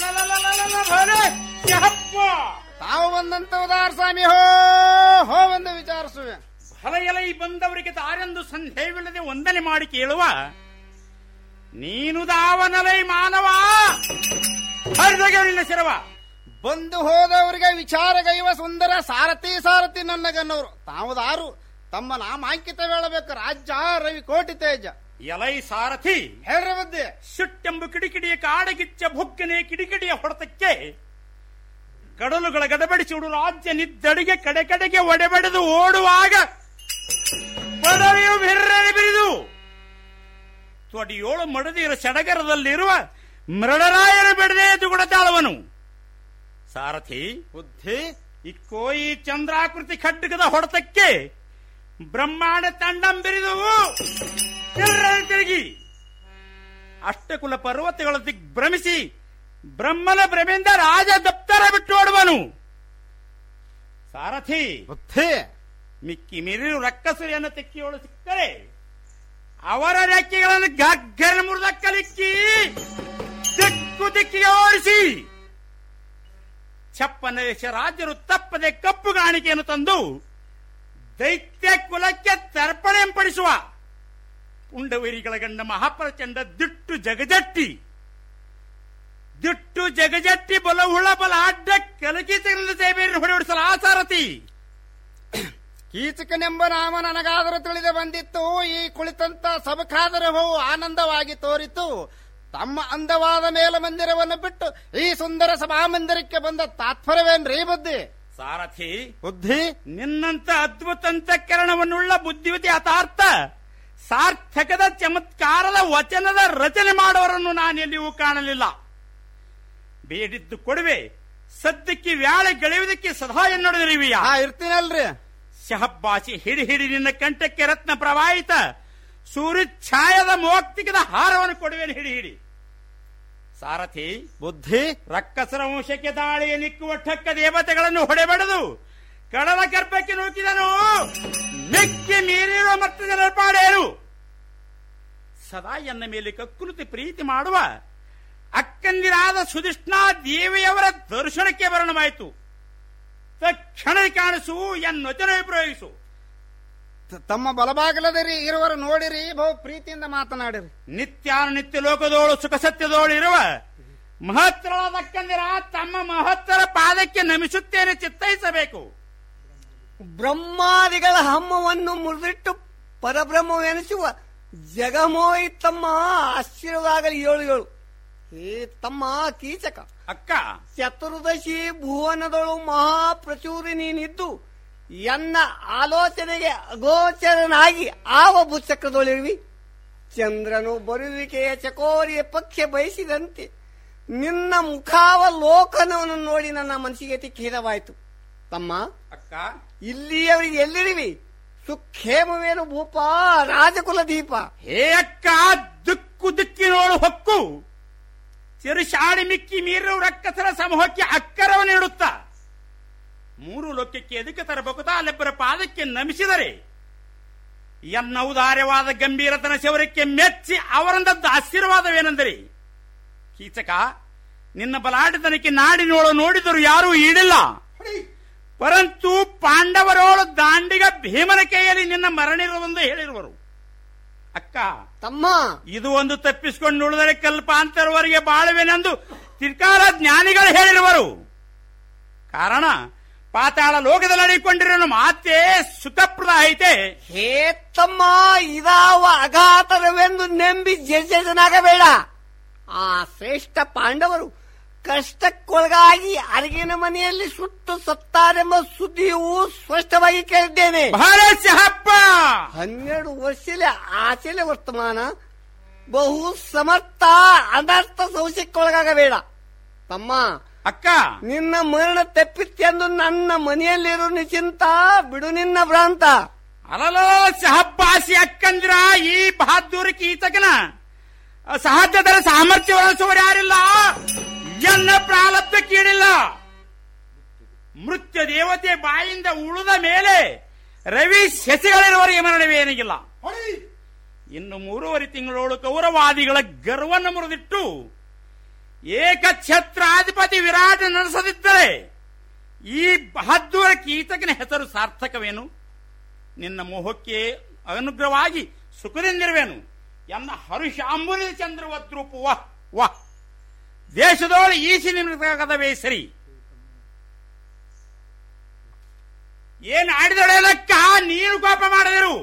ತಾವು ಬಂದಂತ ಉದಾರ ಸ್ವಾಮಿ ಹೋ ಹೋ ಎಂದು ವಿಚಾರಿಸುವೆ ಹೊಲ ಎಲೈ ಬಂದವರಿಗೆ ದಾರೆಂದು ಸಂದೇಹವಿಲ್ಲದೆ ವಂದನೆ ಮಾಡಿ ಕೇಳುವ ನೀನು ದಾವನಲೈ ಮಾನವ ಹರಿದಗೆ ನಿನ್ನ ಶಿರವ ಬಂದು ಹೋದವರಿಗೆ ವಿಚಾರಗೈವ ಸುಂದರ ಸಾರಥಿ ಸಾರಥಿ ನನ್ನಗನ್ನವರು ತಾವುದಾರು ತಮ್ಮ ನಾಮಾಂಕಿತ ಹೇಳಬೇಕು ರಾಜ್ಯ ರವಿ ಕೋಟಿ ತೇಜ ಎಲೈ ಸಾರಥಿ ಹೇಳ್ರ ಬದ್ದೆ ಸುಟ್ಟೆಂಬು ಕಿಡಿಕಿಡಿಯ ಕಾಡಗಿಚ್ಚ ಬುಕ್ಕನೆ ಕಿಡಿಕಿಡಿಯ ಹೊಡೆತಕ್ಕೆ ಕಡಲುಗಳ ಗಡಬಡಿಸುವುದು ರಾಜ್ಯ ನಿದ್ದಡಿಗೆ ಕಡೆ ಕಡೆಗೆ ಒಡೆಬಡೆದು ಓಡುವಾಗ ಪದವಿಯು ಬಿರ್ರನೆ ಬಿರಿದು ತೊಡಿಯೋಳು ಮಡದಿರ ಸಡಗರದಲ್ಲಿರುವ ಮೃಡರಾಯರ ಬಿಡದೆ ಎದ್ದುಗುಡತಾಳವನು ಸಾರಥಿ ಬುದ್ಧಿ ಇಕ್ಕೋ ಈ ಚಂದ್ರಾಕೃತಿ ಖಡ್ಗದ ಹೊಡೆತಕ್ಕೆ ಬ್ರಹ್ಮಾಂಡ ತಂಡಂ ಬಿರಿದುವು ತಿರ್ರನೆ ತಿರುಗಿ ಅಷ್ಟಕುಲ ಪರ್ವತಗಳ ದಿಗ್ಭ್ರಮಿಸಿ ಬ್ರಹ್ಮನ ಭ್ರಮೆಯಿಂದ ರಾಜ ದಪ್ತರ ಬಿಟ್ಟು ಓಡುವನು ಸಾರಥಿ ಮಿಕ್ಕಿ ಮಿರಿರು ರಕ್ಕಸುರಿಯನ್ನು ತೆಕ್ಕಿಯೋಳು ಸಿಕ್ಕರೆ ಅವರ ರೆಕ್ಕೆಗಳನ್ನು ಗಗ್ಗರ ಮುರಿದ ಕಲಿಕ್ಕಿ ದಿಕ್ಕು ದಿಕ್ಕಿಗೆ ಓಡಿಸಿ ಚಪ್ಪನ ದೇಶ ರಾಜರು ತಪ್ಪದೆ ಕಪ್ಪು ಕಾಣಿಕೆಯನ್ನು ತಂದು ದೈತ್ಯ ಕುಲಕ್ಕೆ ತರ್ಪಣೆಂಪಡಿಸುವ ಪುಂಡವೈರಿಗಳ ಗಂಡ ಮಹಾಪ್ರಚಂಡ ದಿಟ್ಟು ಜಗಜಟ್ಟಿ ದಿಟ್ಟು ಜಗಜಟ್ಟಿ ಬಲ ಹುಳ ಬಲ ಅಡ್ಡ ಕಲಕಿತರಿಂದ ಸೇವೆಯನ್ನು ಹೊಡೆಡಿಸಲು ಆಸಾರಥಿ ಕೀಚಕನೆಂಬ ನಾಮ ನನಗಾದರೂ ತಿಳಿದು ಬಂದಿತ್ತು ಈ ಕುಳಿತಂತ ಸಬಕಾದರ ಹೂವು ಆನಂದವಾಗಿ ತೋರಿತು ತಮ್ಮ ಅಂದವಾದ ಮೇಲ ಮಂದಿರವನ್ನು ಬಿಟ್ಟು ಈ ಸುಂದರ ಸಭಾ ಮಂದಿರಕ್ಕೆ ಬಂದ ತಾತ್ಪರ್ಯವೇನ್ರಿ ಬುದ್ಧಿ ಸಾರಥಿ ಬುದ್ಧಿ ನಿನ್ನಂತ ಅದ್ಭುತ ಅಂತಃಕರಣವನ್ನುಳ್ಳ ಬುದ್ಧಿವತಿ ಅತಾರ್ಥ ಸಾರ್ಥಕದ ಚಮತ್ಕಾರದ ವಚನದ ರಚನೆ ಮಾಡುವವರನ್ನು ನಾನೆಲ್ಲಿಯೂ ಕಾಣಲಿಲ್ಲ ಬೇಡಿದ್ದು ಕೊಡುವೆ ಸದ್ಯಕ್ಕೆ ವ್ಯಾಳೆ ಗೆಳೆಯುವುದಕ್ಕೆ ಸದಾ ಎನ್ನೊಡೆದಿರುವಿಯಾ ಇರ್ತೀನಲ್ರಿ ಶಹಬ್ಬಾಸಿ ಹಿಡಿ ಹಿಡಿ ನಿನ್ನ ಕಂಠಕ್ಕೆ ರತ್ನ ಪ್ರವಾಹಿತ ಸೂರ್ಯ ಛಾಯದ ಮೋಕ್ತಿಕದ ಹಾರವನ್ನು ಕೊಡುವೇನು ಹಿಡಿ ಹಿಡಿ ಸಾರಥಿ ಬುದ್ಧಿ ರಕ್ಕಸರ ವಂಶಕ್ಕೆ ದಾಳಿಗೆ ನಿಕ್ಕುವ ಠಕ್ಕ ದೇವತೆಗಳನ್ನು ಹೊಡೆಬಡದು ಕಡಲ ಗರ್ಭಕ್ಕೆ ನೂಕಿದನು ಮಿಕ್ಕಿ ಮೀರಿರುವ ಮತ್ತದ ನರ್ಪಾಡೇನು ಸದಾ ಎನ್ನ ಮೇಲೆ ಕಕ್ಕುಲುತಿ ಪ್ರೀತಿ ಮಾಡುವ ಅಕ್ಕಂದಿರಾದ ಸುಧಿಷ್ಣಾ ದೇವಿಯವರ ದರ್ಶನಕ್ಕೆ ವರ್ಣವಾಯಿತು ತಕ್ಷಣ ಕಾಣಿಸು ಎನ್ನೊಚನ ಪ್ರಯೋಗಿಸು ತಮ್ಮ ಬಲಭಾಗಲದಿರಿ ಇರುವರು ನೋಡಿರಿ ಬಹು ಪ್ರೀತಿಯಿಂದ ಮಾತನಾಡಿರಿ ನಿತ್ಯಾನುನಿತ್ಯ ಲೋಕದೋಳು ಸುಖ ಸತ್ಯದೋಳು ಇರುವ ಮಹತ್ತರವಾದ ಅಕ್ಕಂದಿರ ತಮ್ಮ ಮಹತ್ತರ ಪಾದಕ್ಕೆ ನಮಿಸುತ್ತೇನೆ ಚಿತ್ತೈಸಬೇಕು ಬ್ರಹ್ಮಾದಿಗಳ ಹಮ್ಮವನ್ನು ಮುರಿದಿಟ್ಟು ಪರಬ್ರಹ್ಮವೆನಿಸುವ ಜಗಮೋಯಿ ತಮ್ಮ ಆಶೀರ್ವಾಗಲಿ ಏಳು ಏಳು ಹೇ ತಮ್ಮ ಕೀಚಕ ಅಕ್ಕ ಚತುರ್ದಶಿ ಭುವನದಳು ಮಹಾಪ್ರಚುರಿ ನೀನಿದ್ದು ಎನ್ನ ಆಲೋಚನೆಗೆ ಅಗೋಚರನಾಗಿ ಆವ ಭೂಚಕ್ರದೊಳಿರುವಿ ಚಂದ್ರನು ಬರುವಿಕೆಯ ಚಕೋರಿಯ ಪಕ್ಷ ಬಯಸಿದಂತೆ ನಿನ್ನ ಮುಖಾವಲೋಕನವನ್ನು ನೋಡಿ ನನ್ನ ಮನಸ್ಸಿಗೆ ತಿಕ್ಕಿದವಾಯಿತು ತಮ್ಮ ಅಕ್ಕ ಇಲ್ಲಿಯವರಿಗೆ ಎಲ್ಲಿರುವಿ ಸುಖೇಮವೇನು ಭೂಪ ರಾಜಕುಲ ದೀಪ ಹೇ ಅಕ್ಕ ದಿಕ್ಕು ದಿಕ್ಕಿನೋಳು ಹೊಕ್ಕು ಚಿರುಶಾಡಿ ಮಿಕ್ಕಿ ಮೀರು ರಕ್ಕಸರ ಸಮೂಹಕ್ಕೆ ಅಕ್ಕರವ ನೀಡುತ್ತ ಮೂರು ಲೋಕಕ್ಕೆ ಎದಕ್ಕೆ ತರಬೇಕು ಅಲ್ಲಿಬ್ಬರ ಪಾದಕ್ಕೆ ನಮಿಸಿದರೆ ಎನ್ನ ಔದಾರ್ಯವಾದ ಗಂಭೀರತನ ಶೌರ್ಯಕ್ಕೆ ಮೆಚ್ಚಿ ಅವರಂದದ್ದು ಆಶೀರ್ವಾದವೇನೆಂದರೆ ಕೀಚಕ ನಿನ್ನ ಬಲಾಢ್ಯತನಕ್ಕೆ ನಾಡಿನೋಳು ನೋಡಿದರು ಯಾರೂ ಈಡಿಲ್ಲ ಪರಂತು ಪಾಂಡವರೋಳು ದಾಂಡಿಗ ಭೀಮನ ಕೈಯಲ್ಲಿ ನಿನ್ನ ಮರಣಿರುವುದೆಂದು ಹೇಳಿರುವರು ಅಕ್ಕ ತಮ್ಮ ಇದು ಒಂದು ತಪ್ಪಿಸಿಕೊಂಡು ಉಳಿದರೆ ಕಲ್ಪಾಂತರವರೆಗೆ ಬಾಳುವೆನೆಂದು ತಿರ್ಕಾರ ಜ್ಞಾನಿಗಳು ಹೇಳಿರುವರು ಕಾರಣ ಪಾತಾಳ ಲೋಕದಲ್ಲಿ ಅಡಿಕೊಂಡಿರೋ ಮಾತೆ ಸುಖಪ್ರದ ಐತೆ ಹೇ ತಮ್ಮ ಇದಾವ ಅಘಾತರವೆಂದು ನಂಬಿ ಜರ್ಜನಾಗಬೇಡ ಆ ಶ್ರೇಷ್ಠ ಪಾಂಡವರು ಕಷ್ಟಕ್ಕೊಳಗಾಗಿ ಅರಗಿನ ಮನೆಯಲ್ಲಿ ಸುಟ್ಟು ಸತ್ತಾರೆಂಬ ಸುದ್ದಿಯು ಸ್ಪಷ್ಟವಾಗಿ ಕೇಳಿದ್ದೇನೆ ಹಬ್ಬ ಹನ್ನೆರಡು ವರ್ಷಲೆ ಆಚೆಲೆ ವರ್ತಮಾನ ಬಹು ಸಮರ್ಥ ಅನರ್ಥ ಸಂಶಯಕ್ಕೊಳಗಾಗಬೇಡ ತಮ್ಮ ಅಕ್ಕ ನಿನ್ನ ಮರಣ ತಪ್ಪಿತ್ತೆಂದು ನನ್ನ ಮನೆಯಲ್ಲಿರೋ ನಿಚಿಂತ ಬಿಡು ನಿನ್ನ ಭ್ರಾಂತ ಅಲಲ ಸಹಬ್ಬಾಸಿ ಅಕ್ಕಂದ್ರ ಈ ಬಹಾದ್ದೂರ ಕೀಚಕನ ಸಹಜದರ ಸಾಮರ್ಥ್ಯ ವಹಿಸುವರು ಯಾರಿಲ್ಲ ಎನ್ನ ಪ್ರಾರಬ್ಧ ಕೀಳಿಲ್ಲ ಮೃತ್ಯ ದೇವತೆ ಬಾಯಿಂದ ಉಳಿದ ಮೇಲೆ ರವಿ ಶಶಿಗಳಿರುವವರೆಗೆ ಮರಣವೇನಿಗಿಲ್ಲ ಇನ್ನು ಮೂರುವರೆ ತಿಂಗಳೋಳು ಕೌರವಾದಿಗಳ ಗರ್ವವನ್ನು ಮುರಿದಿಟ್ಟು ಏಕಛತ್ರಾಧಿಪತಿ ವಿರಾಟ ನಡೆಸದಿದ್ದರೆ ಈ ಬಹದ್ದೂರ ಕೀಚಕನ ಹೆಸರು ಸಾರ್ಥಕವೇನು ನಿನ್ನ ಮೋಹಕ್ಕೆ ಅನುಗ್ರಹವಾಗಿ ಸುಖದಿಂದಿರುವೆನು ಎನ್ನ ಹರುಷಾಂಬುಲಿ ಚಂದ್ರವದ್ರೂಪು ವಾ ವಾ ದೇಶದೊಳ ಈಸಿ ನಿಮಗದವೇ ಸರಿ ಏನ್ ಆಡಿದಳೆಲ್ಲಕ್ಕ ನೀನು ಕೋಪ ಮಾಡದಿರು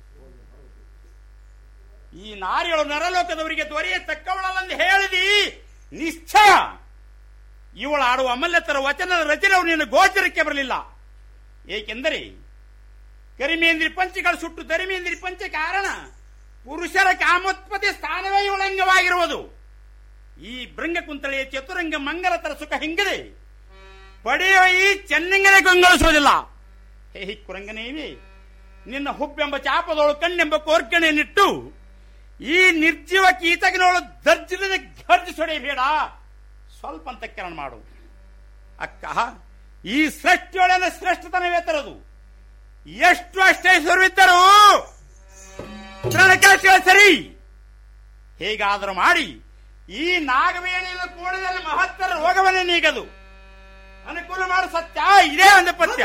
ಈ ನಾರಿಗಳು ನರಲೋಕದವರಿಗೆ ದೊರೆಯತಕ್ಕವಳಲ್ಲಂದು ಹೇಳಿದಿ ನಿಶ್ಚಯ ಇವಳು ಆಡುವ ಅಮಲ್ಯತರ ವಚನದ ರಚನೆಯು ನಿನ್ನ ಗೋಚರಕ್ಕೆ ಬರಲಿಲ್ಲ ಏಕೆಂದರೆ ಕರಿಮೇಂದ್ರಿ ಪಂಚಗಳು ಸುಟ್ಟು ದರಿಮೇಂದ್ರಿ ಪಂಚ ಕಾರಣ ಪುರುಷರ ಕಾಮೋತ್ಪತ್ತಿ ಸ್ಥಾನವೇ ಇವಳಂಗವಾಗಿರುವುದು ಈ ಭೃಂಗ ಕುಂತಳೆಯ ಚತುರಂಗ ಮಂಗಲತರ ಸುಖ ಹಿಂಗದೆ ಪಡೆಯುವ ಈ ಚೆನ್ನಂಗನೆ ಗೊಂಗಳಿಸುವುದಿಲ್ಲ ಹೇ ಹಿ ಕುರಂಗನೇವಿ ನಿನ್ನ ಹುಬ್ಬೆಂಬ ಚಾಪದೋಳು ಕಣ್ಣೆಂಬ ಕೋರ್ಕಣೆಯನ್ನಿಟ್ಟು ಈ ನಿರ್ಜೀವ ಕೀತಕಿನೋಳು ದರ್ಜಿಲ್ಲದೆ ಗರ್ಜಿಸೊಡೆಯಬೇಡ ಸ್ವಲ್ಪ ಅಂತಃಕರಣ ಮಾಡು ಅಕ್ಕ ಈ ಸೃಷ್ಟಿಯೊಳನ ಶ್ರೇಷ್ಠತನವೇ ತರದು ಎಷ್ಟು ಅಷ್ಟೈಶ್ವರವಿದ್ದರೂ ತೃಣಕಾಶಿಗಳ ಸರಿ ಹೇಗಾದರೂ ಮಾಡಿ ಈ ನಾಗವೇಣಿಯ ಕೂಡದಲ್ಲಿ ಮಹತ್ತರ ರೋಗವನ್ನೇ ನೀಗದು ಅನುಕೂಲ ಮಾಡು ಸತ್ಯ ಇದೇ ಒಂದು ಪಥ್ಯ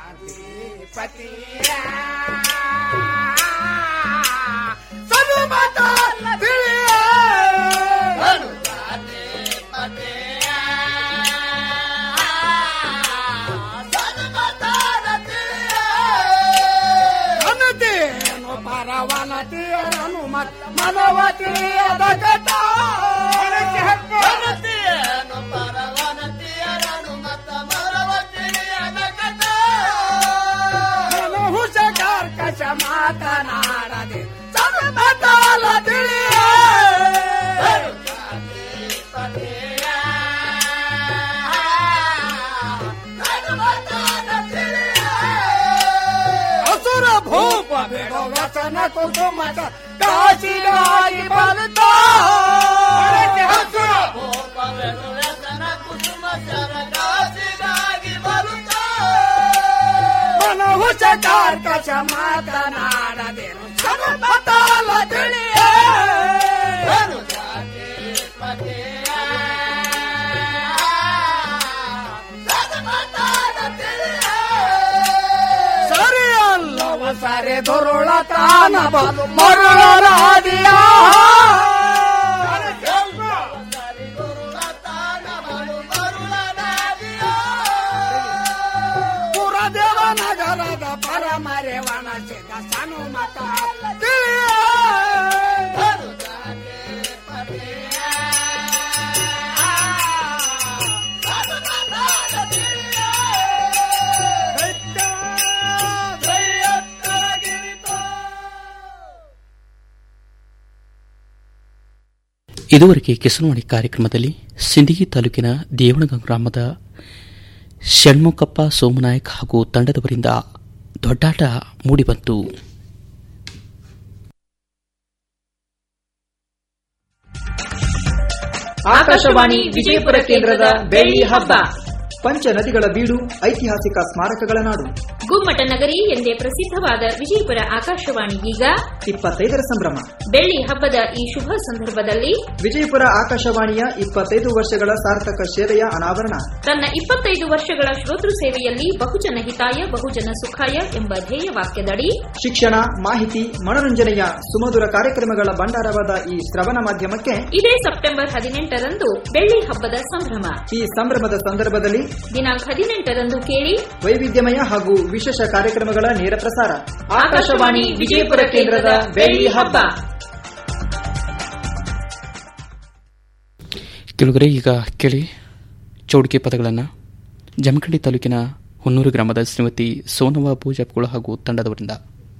ಅನತೇನು ಪರವನತಿಯರನು ಮನವತಿಯದ ಕಟ ಅನತೇನು ಪರವನತಿಯರನು ಮತ್ತ ಮನವತಿಯದ ಕಟ ಹುಷ ಕರ್ಕಶ ಮಾತನಾಡದೆ ಸದಮತಾಲ ತಿಳಿಯ ಅಸುರ ಭೂಪ ಬಿಡೋ ವಚನ ಕುಸುಮದ ಕಾಶಿಗಾಗಿ ಬಲತ ಅಸುರ ಭೂಪ ಬಿಡೋ ವಚನ ಕುಸುಮದ ಕಾಶಿಗಾಗಿ ಬಲತ ಮನಹುಷ ಕಾರ್ಕಶ ಮಾತನಾಡದಿರು ಸದಮತಾಲ ತಿಳಿಯ ಸರಿಯಲ್ಲವ ಸರಿ ದುರುಳ ತಾನ ಬಲು ಮರುಳರಾದಿಯ ಪುರದೇವ ನಗರದ ಪರಮರೆ ವನಸಿದ ಸನುಮತ ಇದುವರೆಗೆ ಕಿಸನವಾಣಿ ಕಾರ್ಯಕ್ರಮದಲ್ಲಿ ಸಿಂದಗಿ ತಾಲೂಕಿನ ದೇವಣಗ ಗ್ರಾಮದ ಷಣ್ಮುಖಪ್ಪ ಸೋಮನಾಯಕ್ ಹಾಗೂ ತಂಡದವರಿಂದ ದೊಡ್ಡಾಟ ಮೂಡಿಬಂತು ಆಕಾಶವಾಣಿ ವಿಜಯಪುರ ಕೇಂದ್ರದ ಬೆಳ್ಳಿ ಹಬ್ಬ ಪಂಚ ನದಿಗಳ ಬೀಡು ಐತಿಹಾಸಿಕ ಸ್ಮಾರಕಗಳ ನಾಡು ಗುಮ್ಮಟ ನಗರಿ ಎಂದೇ ಪ್ರಸಿದ್ಧವಾದ ವಿಜಯಪುರ ಆಕಾಶವಾಣಿ ಈಗ ಇಪ್ಪತ್ತೈದರ ಸಂಭ್ರಮ ಬೆಳ್ಳಿ ಹಬ್ಬದ ಈ ಶುಭ ಸಂದರ್ಭದಲ್ಲಿ ವಿಜಯಪುರ ಆಕಾಶವಾಣಿಯ ಇಪ್ಪತ್ತೈದು ವರ್ಷಗಳ ಸಾರ್ಥಕ ಸೇವೆಯ ಅನಾವರಣ ತನ್ನ ಇಪ್ಪತ್ತೈದು ವರ್ಷಗಳ ಶ್ರೋತೃ ಸೇವೆಯಲ್ಲಿ ಬಹುಜನ ಹಿತಾಯ ಬಹುಜನ ಸುಖಾಯ ಎಂಬ ಧ್ಯೇಯ ವಾಕ್ಯದಡಿ ಶಿಕ್ಷಣ ಮಾಹಿತಿ ಮನರಂಜನೆಯ ಸುಮಧುರ ಕಾರ್ಯಕ್ರಮಗಳ ಭಂಡಾರವಾದ ಈ ಶ್ರವಣ ಮಾಧ್ಯಮಕ್ಕೆ ಇದೇ ಸೆಪ್ಟೆಂಬರ್ ಹದಿನೆಂಟರಂದು ಬೆಳ್ಳಿ ಹಬ್ಬದ ಸಂಭ್ರಮ ಈ ಸಂಭ್ರಮದ ಸಂದರ್ಭದಲ್ಲಿ ದಿನಾಂಕ ಹದಿನೆಂಟರಂದು ಕೇಳಿ ವೈವಿಧ್ಯಮಯ ಹಾಗೂ ವಿಶೇಷ ಕಾರ್ಯಕ್ರಮಗಳ ನೇರ ಪ್ರಸಾರ ಆಕಾಶವಾಣಿ ವಿಜಯಪುರ ಕೇಂದ್ರದ ಬೆಳ್ಳಿ ಹಬ್ಬ ಕೆಲವರೆ ಈಗ ಕೇಳಿ ಚೌಡಿಕೆ ಪದಗಳನ್ನು ಜಮಖಂಡಿ ತಾಲೂಕಿನ ಹೊನ್ನೂರು ಗ್ರಾಮದ ಶ್ರೀಮತಿ ಸೋನವ ಭೂಜಪ್ಗಳು ಹಾಗೂ ತಂಡದವರಿಂದ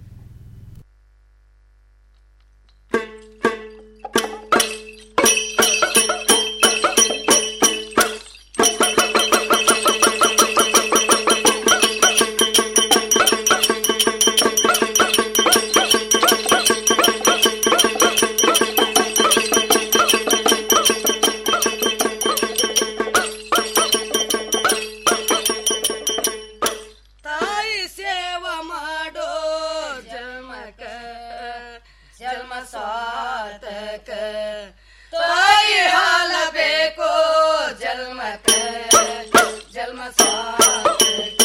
ತಾಯಿ ಸೇವ ಮಾಡೋ ಜನ್ಮಕ ಜನ್ಮ ಸಾರ್ಥಕ ತಾಯಿ ಹಾಲ ಬೇಕು ಜನ್ಮಕ ಜನ್ಮ ಸಾರ್ಥಕ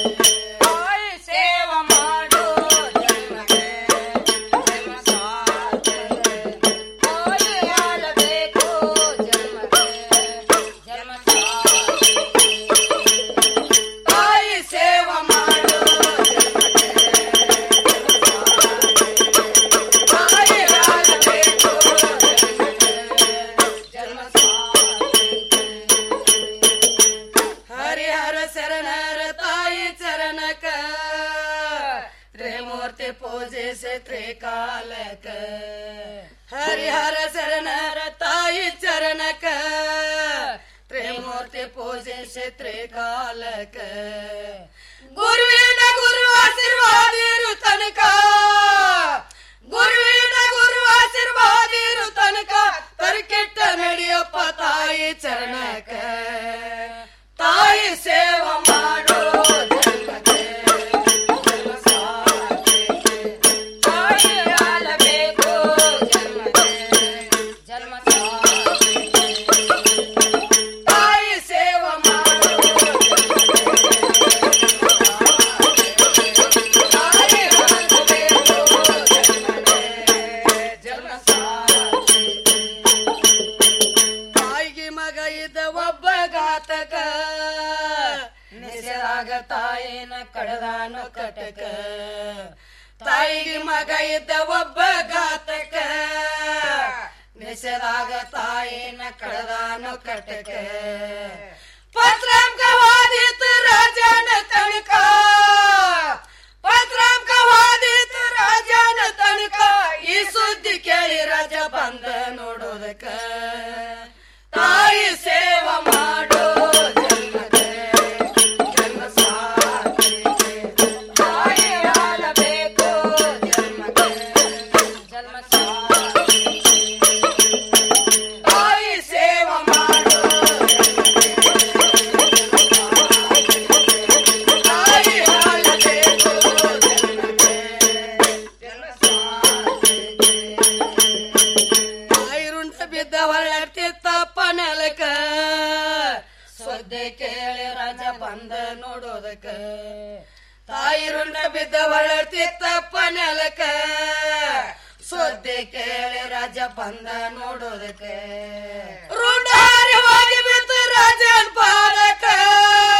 ತಾಯಿ ಸೇವ ಮಾಡೋ ಜನ್ಮಕ ಜನ್ಮ ಸಾರ್ಥಕ ಶರಣರ ತಾಯಿ ಚರಣಕ ತ್ರಿಮೂರ್ತಿ ಪೂಜಿಸಿ ತ್ರಿಕಾಲಕ ಗುರುವಿನ ಗುರು ಆಶೀರ್ವಾದಿರು ತನಕ ಗುರುವಿನ ಗುರು ಆಶೀರ್ವಾದಿರು ತನಕ ತರಕೆಟ್ಟ ನಡೆಯಪ್ಪ ತಾಯಿ ಚರಣಕ ತಾಯಿ ಸೇವ ಮಾಡೋ ಜನ್ಮಕ್ಕೆ ಜನ್ಮ ಸಾರ್ಥಕ್ಕೆ. ತಾಯಿ ಆಳಬೇಕು ಜನ್ಮಕ್ಕೆ ಜನ್ಮ ಸಾರ್ಥಕ್ಕೆ. ತಾಯಿ ಸೇವ ಮಾಡೋ ತಾಯಿ ಆಳಬೇಕು ಜನ್ಮಕ್ಕೆ ಜನ್ಮ ಸಾರ್ಥಕ್ಕೆ. ತಾಯಿಗೆ ಮಗ ಇದ್ದ ಒಬ್ಬ ಘಾತಕ ನಿಸರಾಗ ತಾಯಿನ ಕಡದಾನು ಕಟಕ ತಾಯಿಗೆ ಮಗ ಇದ್ದ ಒಬ್ಬ ಘಾತಕ ನಿಸರಾಗ ತಾಯಿನ ಕಡದಾನು ಕಟಕ ಪತ್ರಂ ಕವಾದಿತ ರಾಜನ ತನಕ ಪತ್ರಂ ಕವಾದಿತ ರಾಜನ ತನಕ ಈ ಸುದ್ದಿ ಕೇಳಿ ರಾಜ ಬಂದ ನೋಡೋದಕ್ಕ ತಾಯಿ ಸೇವ ಮಾಡೋ ಜನ್ಮಕ್ಕೆ ಜನ್ಮ ಸಾರ್ಥಕ್ಕೆ. ತಾಯಿ ಆಳಬೇಕು ಜನ್ಮಕ್ಕೆ ಜನ್ಮ ಸಾರ್ಥಕ್ಕೆ. ತಾಯಿ ಸೇವ ಮಾಡೋ ತಾಯಿ ಆಳಬೇಕು ಜನ್ಮಕ್ಕೆ ಜನ್ಮ ಸಾರ್ಥಕ್ಕೆ. ಐರುಂಡ ಬಿದ್ದ ಹೊರಟಿತ್ತಪ್ಪ ನೆಲಕ ಸೊದ್ದೆ ಕೇಳಿ ರಾಜ ಬಂದ ನೋಡೋದಕ್ಕ ತಾಯಿರುಂಡ ಬಿದ್ದ ಹೊರಟಿತ್ತಪ್ಪ ನೆಲಕ ಸೊದ್ದೆ ಕೇಳಿ ರಾಜ ಬಂದ ನೋಡೋದಕ್ಕೆ